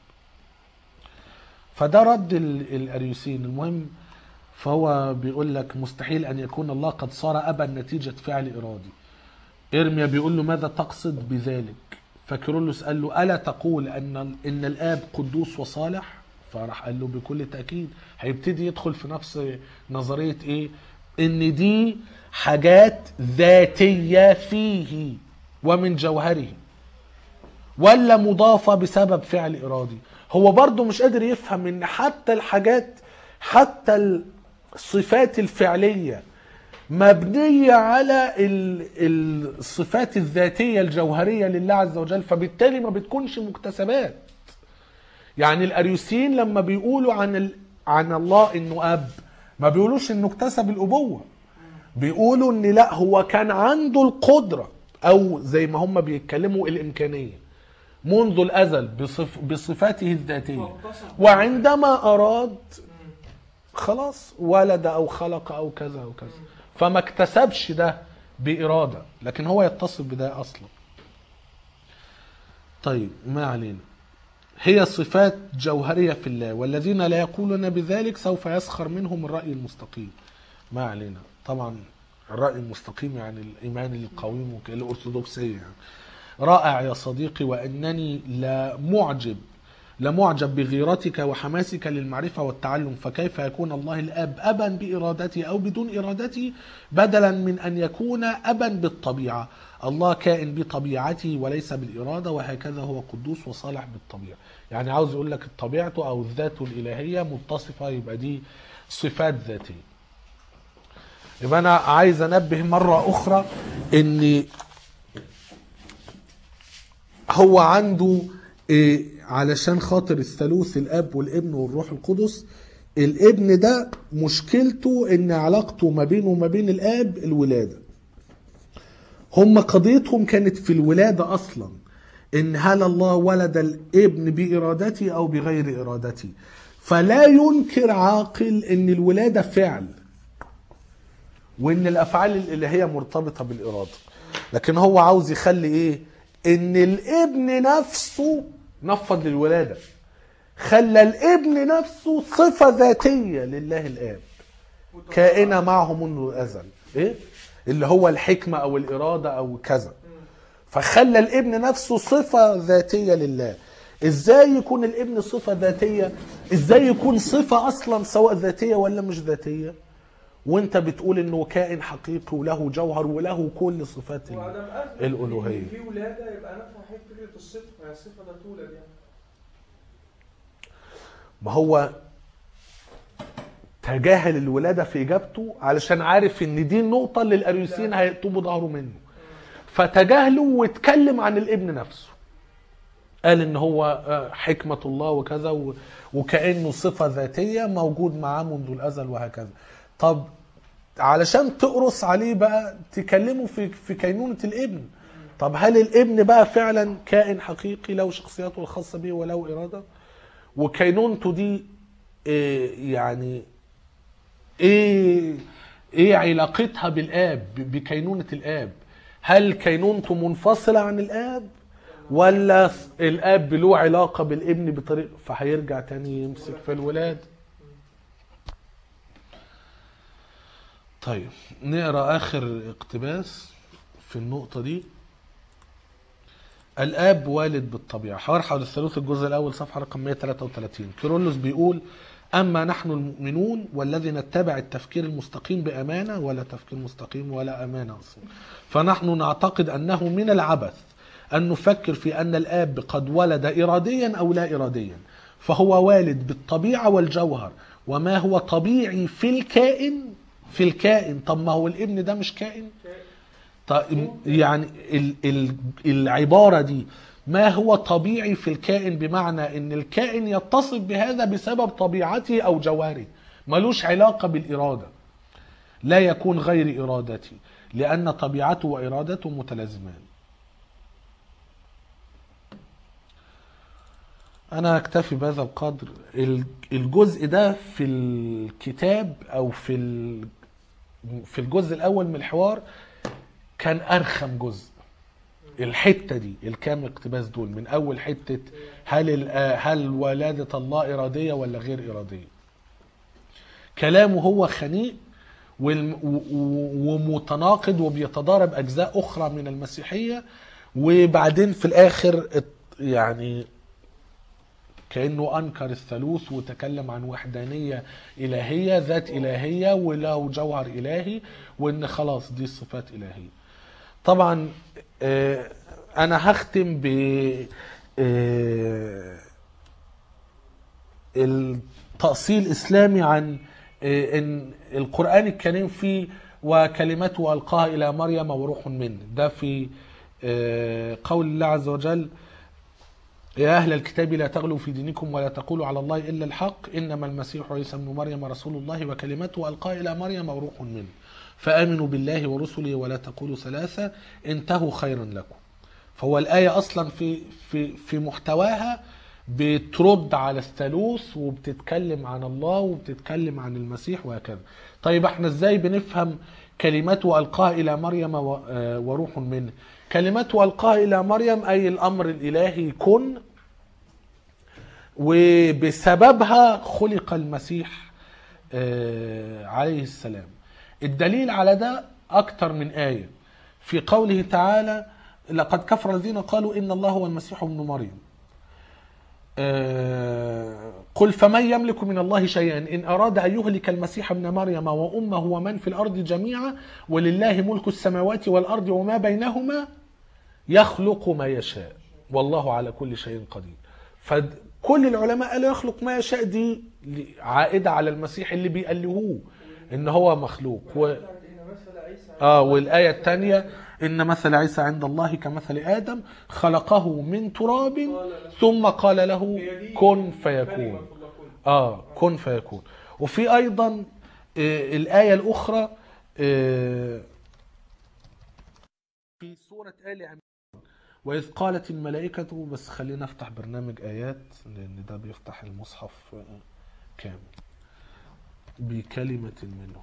فده رد ال- الأريوسين المهم فهو بيقول لك مستحيل أن يكون الله قد صار أبا نتيجة فعل إرادي إرميا بيقول له ماذا تقصد بذلك فكيرلس قال له ألا تقول أن إن الآب قدوس وصالح فراح قال له بكل تأكيد هيبتدي يدخل في نفس نظرية إيه إن دي حاجات ذاتية فيه ومن جوهره ولا مضافة بسبب فعل إرادي هو برضه مش قادر يفهم إن حتى الحاجات حتى الصفات الفعلية مبنية على ال- الصفات الذاتية الجوهرية لله عز وجل فبالتالي ما بتكونش مكتسبات يعني الأريوسيين لما بيقولوا عن ال... عن الله إنه أب ما بيقولوش إنه اكتسب الأبوة بيقولوا إن لا هو كان عنده القدرة أو زي ما هم بيتكلموا الإمكانية منذ الأزل بصف... بصفاته الذاتية وعندما أراد خلاص ولد او خلق او كذا او كذا فما اكتسبش ده بإرادة لكن هو يتصف بده أصلا طيب ما علينا هي صفات جوهرية في الله والذين لا يقولون بذلك سوف يسخر منهم الرأي المستقيم ما علينا طبعا الرأي المستقيم يعني الإيمان القويم وك- الأرثوذكسية يعني. رائع يا صديقي وأنني لا معجب لمعجب بغيرتك وحماسك للمعرفة والتعلم فكيف يكون الله الأب أبا بإرادته أو بدون إرادته بدلا من أن يكون أبا بالطبيعة الله كائن بطبيعته وليس بالإرادة وهكذا هو قدوس وصالح بالطبيعة يعني عاوز يقول لك طبيعته أو الذات الإلهية متصفة يبقى دي صفات ذاتية يبقى أنا عايز أنبه مرة أخرى إن هو عنده إيه علشان خاطر الثالوث الاب والابن والروح القدس الابن ده مشكلته ان علاقته ما بينه وما بين الاب الولاده هم قضيتهم كانت في الولاده اصلا ان هل الله ولد الابن بارادته او بغير ارادته فلا ينكر عاقل ان الولاده فعل وان الافعال الالهيه مرتبطه بالاراده لكن هو عاوز يخلي ايه ان الابن نفسه نفض للولاده خلى الابن نفسه صفه ذاتيه لله الاب كائنه معه منذ الازل ايه اللي هو الحكمه او الاراده او كذا فخلى الابن نفسه صفه ذاتيه لله ازاي يكون الابن صفه ذاتيه ازاي يكون صفه اصلا سواء ذاتيه ولا مش ذاتيه وانت بتقول انه كائن حقيقي وله جوهر وله كل صفات وعدم الله أثبت الألوهية. إن في ولاده يبقى نفع فكره الصفه هي الصفه ده تولد يعني ما هو تجاهل الولادة في إجابته علشان عارف إن دي النقطة اللي الأريوسيين هيقطبوا ظهره منه فتجاهله واتكلم عن الابن نفسه قال إن هو آه، حكمة الله وكذا و- وكأنه صفة ذاتية موجود معاه منذ الأزل وهكذا طب علشان تقرص عليه بقى تكلمه في في كينونة الابن طب هل الابن بقى فعلا كائن حقيقي له شخصيته الخاصة به وله إرادة وكينونته دي إيه يعني ايه ايه علاقتها بالاب ب- بكينونة الاب هل كينونته منفصلة عن الاب ولا س- الاب له علاقة بالابن بطريقة فهيرجع تاني يمسك في الولاد طيب نقرا اخر اقتباس في النقطة دي الاب والد بالطبيعه حوار حول الثالوث الجزء الاول صفحه رقم 133 كيرلس بيقول اما نحن المؤمنون والذي نتبع التفكير المستقيم بامانه ولا تفكير مستقيم ولا امانه اصلا فنحن نعتقد انه من العبث ان نفكر في ان الاب قد ولد اراديا او لا اراديا فهو والد بالطبيعه والجوهر وما هو طبيعي في الكائن في الكائن طب ما هو الابن ده مش كائن طيب يعني ال ال العبارة دي ما هو طبيعي في الكائن بمعنى ان الكائن يتصف بهذا بسبب طبيعته او جوهره ملوش علاقة بالإرادة لا يكون غير إرادتي لأن طبيعته وإرادته متلازمان أنا أكتفي بهذا القدر ال- الجزء ده في الكتاب أو في ال- في الجزء الأول من الحوار كان ارخم جزء الحته دي الكام اقتباس دول من اول حته هل ال- آه، هل ولاده الله اراديه ولا غير اراديه كلامه هو خنيق والم- و- و- ومتناقض وبيتضارب اجزاء اخرى من المسيحيه وبعدين في الاخر ات- يعني كانه انكر الثالوث وتكلم عن وحدانيه الهيه ذات الهيه وله جوهر الهي وان خلاص دي صفات الهيه طبعا آه، انا هختم ب آه، التأصيل الإسلامي عن آه، إن القرآن الكريم فيه وكلمته ألقاها إلى مريم وروح منه ده في آه، قول الله عز وجل يا أهل الكتاب لا تغلوا في دينكم ولا تقولوا على الله إلا الحق إنما المسيح عيسى ابن مريم رسول الله وكلمته ألقاها إلى مريم وروح منه فآمنوا بالله ورسله ولا تقولوا ثلاثة انتهوا خيرا لكم فهو الآية أصلا في في في محتواها بترد على الثالوث وبتتكلم عن الله وبتتكلم عن المسيح وهكذا طيب احنا ازاي بنفهم كلمته ألقاها إلى مريم و- آه، وروح منه كلمته ألقاها إلى مريم أي الأمر الإلهي كن وبسببها خلق المسيح آه، عليه السلام الدليل على ده أكتر من آية في قوله تعالى لقد كفر الذين قالوا إن الله هو المسيح ابن مريم آه، قل فمن يملك من الله شيئا إن أراد أن يهلك المسيح ابن مريم وأمه ومن في الأرض جميعا ولله ملك السماوات والأرض وما بينهما يخلق ما يشاء والله على كل شيء قدير فكل العلماء قالوا يخلق ما يشاء دي عائدة على المسيح اللي بيألهوه ان هو مخلوق و... إن مثل عيسى اه والآية الثانية إن مثل عيسى عند الله كمثل آدم خلقه من تراب ثم قال له بيده كن فيكون كلمة الله كن. اه كن فيكون وفي ايضا آه الايه الاخرى آه في سوره ال عمران واذ قالت الملائكه بس خلينا افتح برنامج ايات لان ده بيفتح المصحف آه، كامل بكلمه منه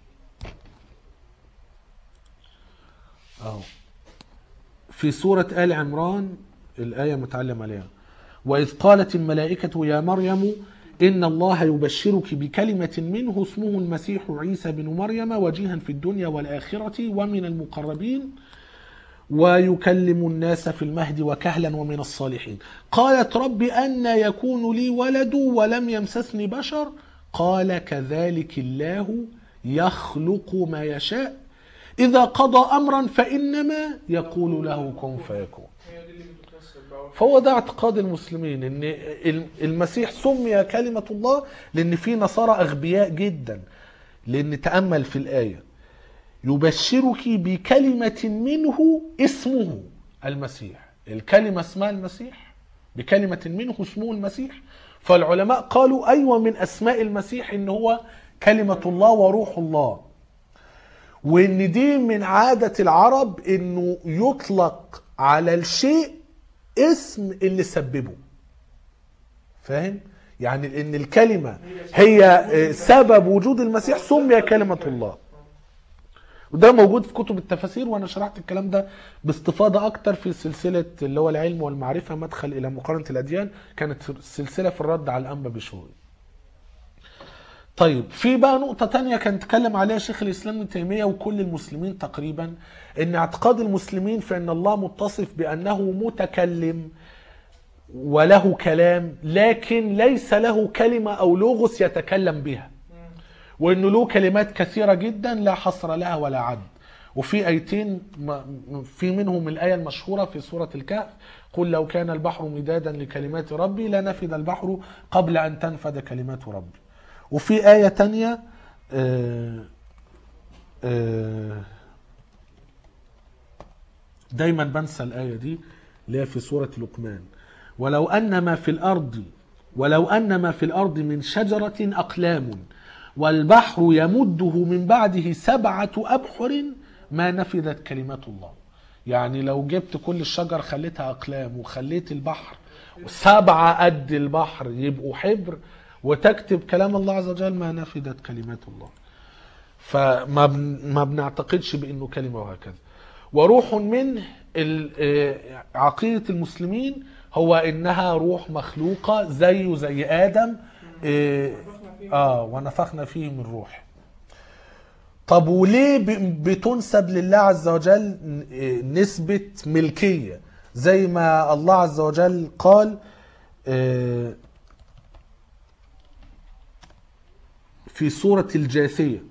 اهو في سورة آل عمران الآية متعلم عليها وإذ قالت الملائكة يا مريم إن الله يبشرك بكلمة منه اسمه المسيح عيسى بن مريم وجيها في الدنيا والآخرة ومن المقربين ويكلم الناس في المهد وكهلا ومن الصالحين قالت رب أن يكون لي ولد ولم يمسسني بشر قال كذلك الله يخلق ما يشاء إذا قضى أمرا فإنما يقول له كن فيكون هي دي اللي بتفسر بقى فهو ده اعتقاد المسلمين ان المسيح سمي كلمة الله لان في نصارى اغبياء جدا لان تأمل في الآية يبشرك بكلمة منه اسمه المسيح الكلمة اسمها المسيح بكلمة منه اسمه المسيح فالعلماء قالوا أيوة من أسماء المسيح إن هو كلمة الله وروح الله وإن دي من عادة العرب إنه يطلق على الشيء اسم اللي سببه فاهم؟ يعني إن الكلمة هي سبب وجود المسيح سمي كلمة الله وده موجود في كتب التفاسير وانا شرحت الكلام ده باستفاضه اكتر في سلسله اللي هو العلم والمعرفه مدخل الى مقارنه الاديان كانت سلسله في الرد على الانبا بشوي طيب في بقى نقطة تانية كان اتكلم عليها شيخ الإسلام ابن تيمية وكل المسلمين تقريبا إن اعتقاد المسلمين في أن الله متصف بأنه متكلم وله كلام لكن ليس له كلمة أو لغز يتكلم بها وانه له كلمات كثيره جدا لا حصر لها ولا عد وفي ايتين م- في منهم الايه المشهوره في سوره الكهف قل لو كان البحر مدادا لكلمات ربي لنفد البحر قبل ان تنفد كلمات ربي وفي ايه تانية آه، آه، دايما بنسى الآية دي اللي هي في سورة لقمان ولو أن ما في الأرض ولو أن ما في الأرض من شجرة أقلام والبحر يمده من بعده سبعة أبحر ما نفذت كلمات الله يعني لو جبت كل الشجر خليتها أقلام وخليت البحر سبعة قد البحر يبقوا حبر وتكتب كلام الله عز وجل ما نفذت كلمات الله فما بن- ما بنعتقدش بانه كلمه وهكذا وروح منه ال- آه، عقيده المسلمين هو انها روح مخلوقه زيه زي ادم اه, آه ونفخنا فيه من روح طب وليه ب- بتنسب لله عز وجل آه، نسبه ملكيه زي ما الله عز وجل قال آه، في سوره الجاثيه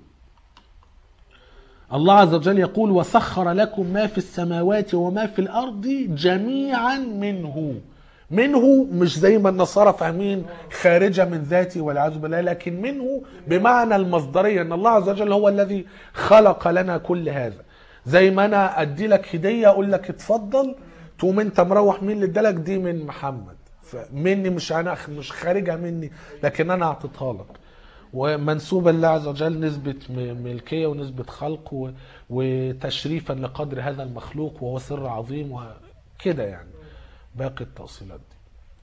الله عز وجل يقول وسخر لكم ما في السماوات وما في الارض جميعا منه منه مش زي ما النصارى فاهمين خارجه من ذاتي والعياذ بالله لكن منه بمعنى المصدريه ان الله عز وجل هو الذي خلق لنا كل هذا زي ما انا ادي لك هديه اقول لك اتفضل تقوم انت مروح مين اللي ادالك دي من محمد مني مش انا مش خارجه مني لكن انا اعطيتها لك ومنسوبة لله عز وجل نسبة م- ملكية ونسبة خلق و- وتشريفا لقدر هذا المخلوق وهو سر عظيم وكده يعني باقي التأصيلات دي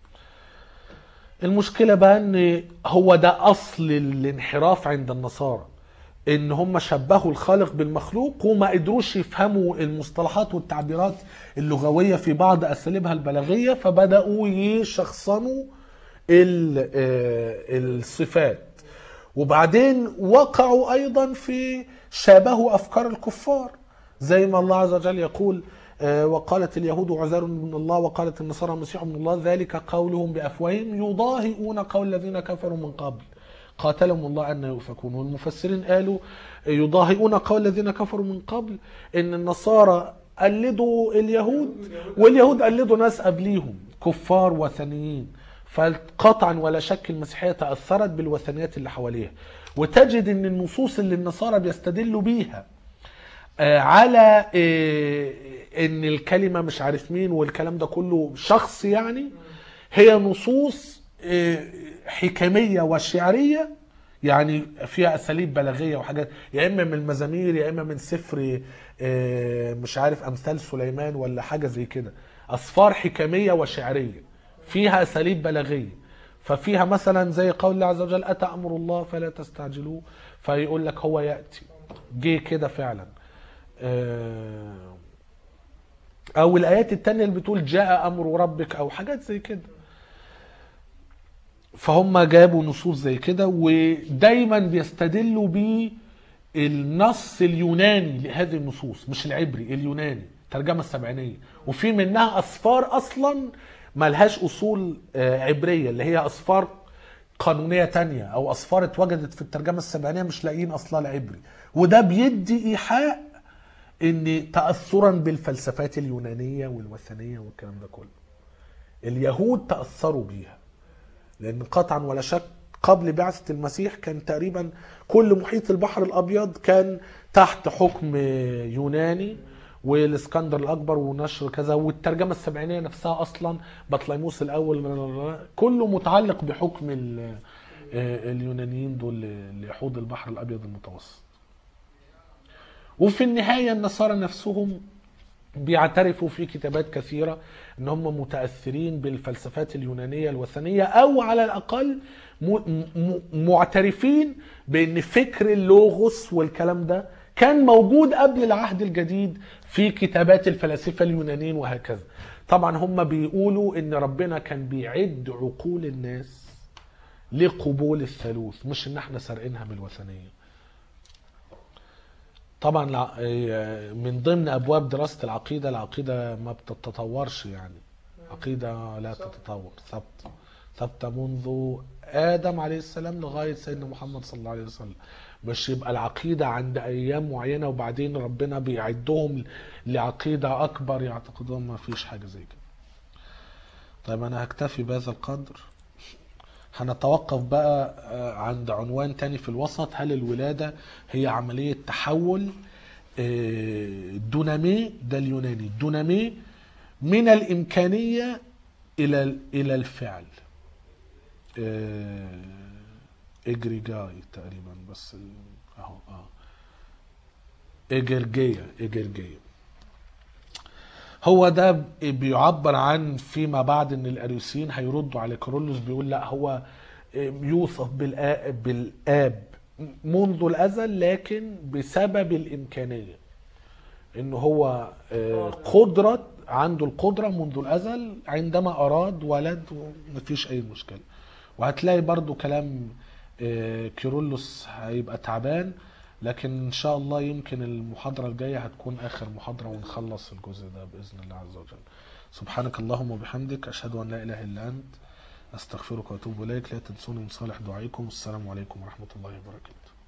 المشكلة بقى ان هو ده اصل الانحراف عند النصارى ان هم شبهوا الخالق بالمخلوق وما قدروش يفهموا المصطلحات والتعبيرات اللغوية في بعض اساليبها البلاغية فبدأوا يشخصنوا ال- آه، الصفات وبعدين وقعوا ايضا في شابهوا افكار الكفار زي ما الله عز وجل يقول آه، وقالت اليهود عزير من الله وقالت النصارى المسيح من الله ذلك قولهم بافواههم يضاهئون قول الذين كفروا من قبل قاتلهم الله ان يؤفكون والمفسرين قالوا يضاهئون قول الذين كفروا من قبل ان النصارى قلدوا اليهود واليهود قلدوا ناس قبليهم كفار وثنيين فقطعا ولا شك المسيحيه تاثرت بالوثنيات اللي حواليها وتجد ان النصوص اللي النصارى بيستدلوا بيها آه، على آه، ان الكلمه مش عارف مين والكلام ده كله شخص يعني هي نصوص آه، حكميه وشعريه يعني فيها اساليب بلاغيه وحاجات يا اما من المزامير يا اما من سفر آه، مش عارف امثال سليمان ولا حاجه زي كده اصفار حكميه وشعريه فيها اساليب بلاغيه ففيها مثلا زي قول الله عز وجل اتى امر الله فلا تستعجلوه فيقول لك هو ياتي جه كده فعلا آه، او الايات التانية اللي بتقول جاء امر ربك او حاجات زي كده فهم جابوا نصوص زي كده ودايما بيستدلوا بالنص اليوناني لهذه النصوص مش العبري اليوناني الترجمه السبعينيه وفي منها اصفار اصلا ملهاش اصول آه، عبريه اللي هي اصفار قانونيه تانية او اصفار اتوجدت في الترجمه السبعينيه مش لاقيين اصلها العبري وده بيدي ايحاء ان تاثرا بالفلسفات اليونانيه والوثنيه والكلام ده كله اليهود تاثروا بيها لان قطعا ولا شك قبل بعثة المسيح كان تقريبا كل محيط البحر الابيض كان تحت حكم يوناني والاسكندر الاكبر ونشر كذا والترجمه السبعينيه نفسها اصلا بطليموس الاول كله متعلق بحكم ال- اليونانيين دول لحوض البحر الابيض المتوسط وفي النهايه النصارى نفسهم بيعترفوا في كتابات كثيرة ان هم متأثرين بالفلسفات اليونانية الوثنية او على الاقل م- م- معترفين بان فكر اللوغوس والكلام ده كان موجود قبل العهد الجديد في كتابات الفلاسفة اليونانيين وهكذا طبعا هم بيقولوا ان ربنا كان بيعد عقول الناس لقبول الثالوث مش ان احنا سارقينها من الوثنيه طبعا الع- آه، من ضمن ابواب دراسه العقيده العقيده ما بتتطورش يعني عقيده لا تتطور ثابته ثابته منذ ادم عليه السلام لغايه سيدنا محمد صلى الله عليه وسلم مش يبقى العقيده عند ايام معينه وبعدين ربنا بيعدهم لعقيده اكبر يعتقدون ما فيش حاجه زي كده طيب انا هكتفي بهذا القدر هنتوقف بقى آه، عند عنوان تاني في الوسط هل الولادة هي عملية تحول آه، دونامي ده اليوناني دونامي من الإمكانية إلى إلى الفعل آه، إجريجاي تقريبا بس ال- أهو اه إجرجية إجرجية هو ده بيعبر عن فيما بعد ان الاريوسيين هيردوا على كيرلس بيقول لا هو يوصف بالآب, بالآب منذ الازل لكن بسبب الامكانيه ان هو آه، قدره عنده القدره منذ الازل عندما اراد ولد ومفيش اي مشكله وهتلاقي برضو كلام آه، كيرلس هيبقى تعبان لكن ان شاء الله يمكن المحاضره الجايه هتكون اخر محاضره ونخلص الجزء ده باذن الله عز وجل سبحانك اللهم وبحمدك اشهد ان لا اله الا انت استغفرك واتوب اليك لا تنسوني من صالح دعائكم السلام عليكم ورحمه الله وبركاته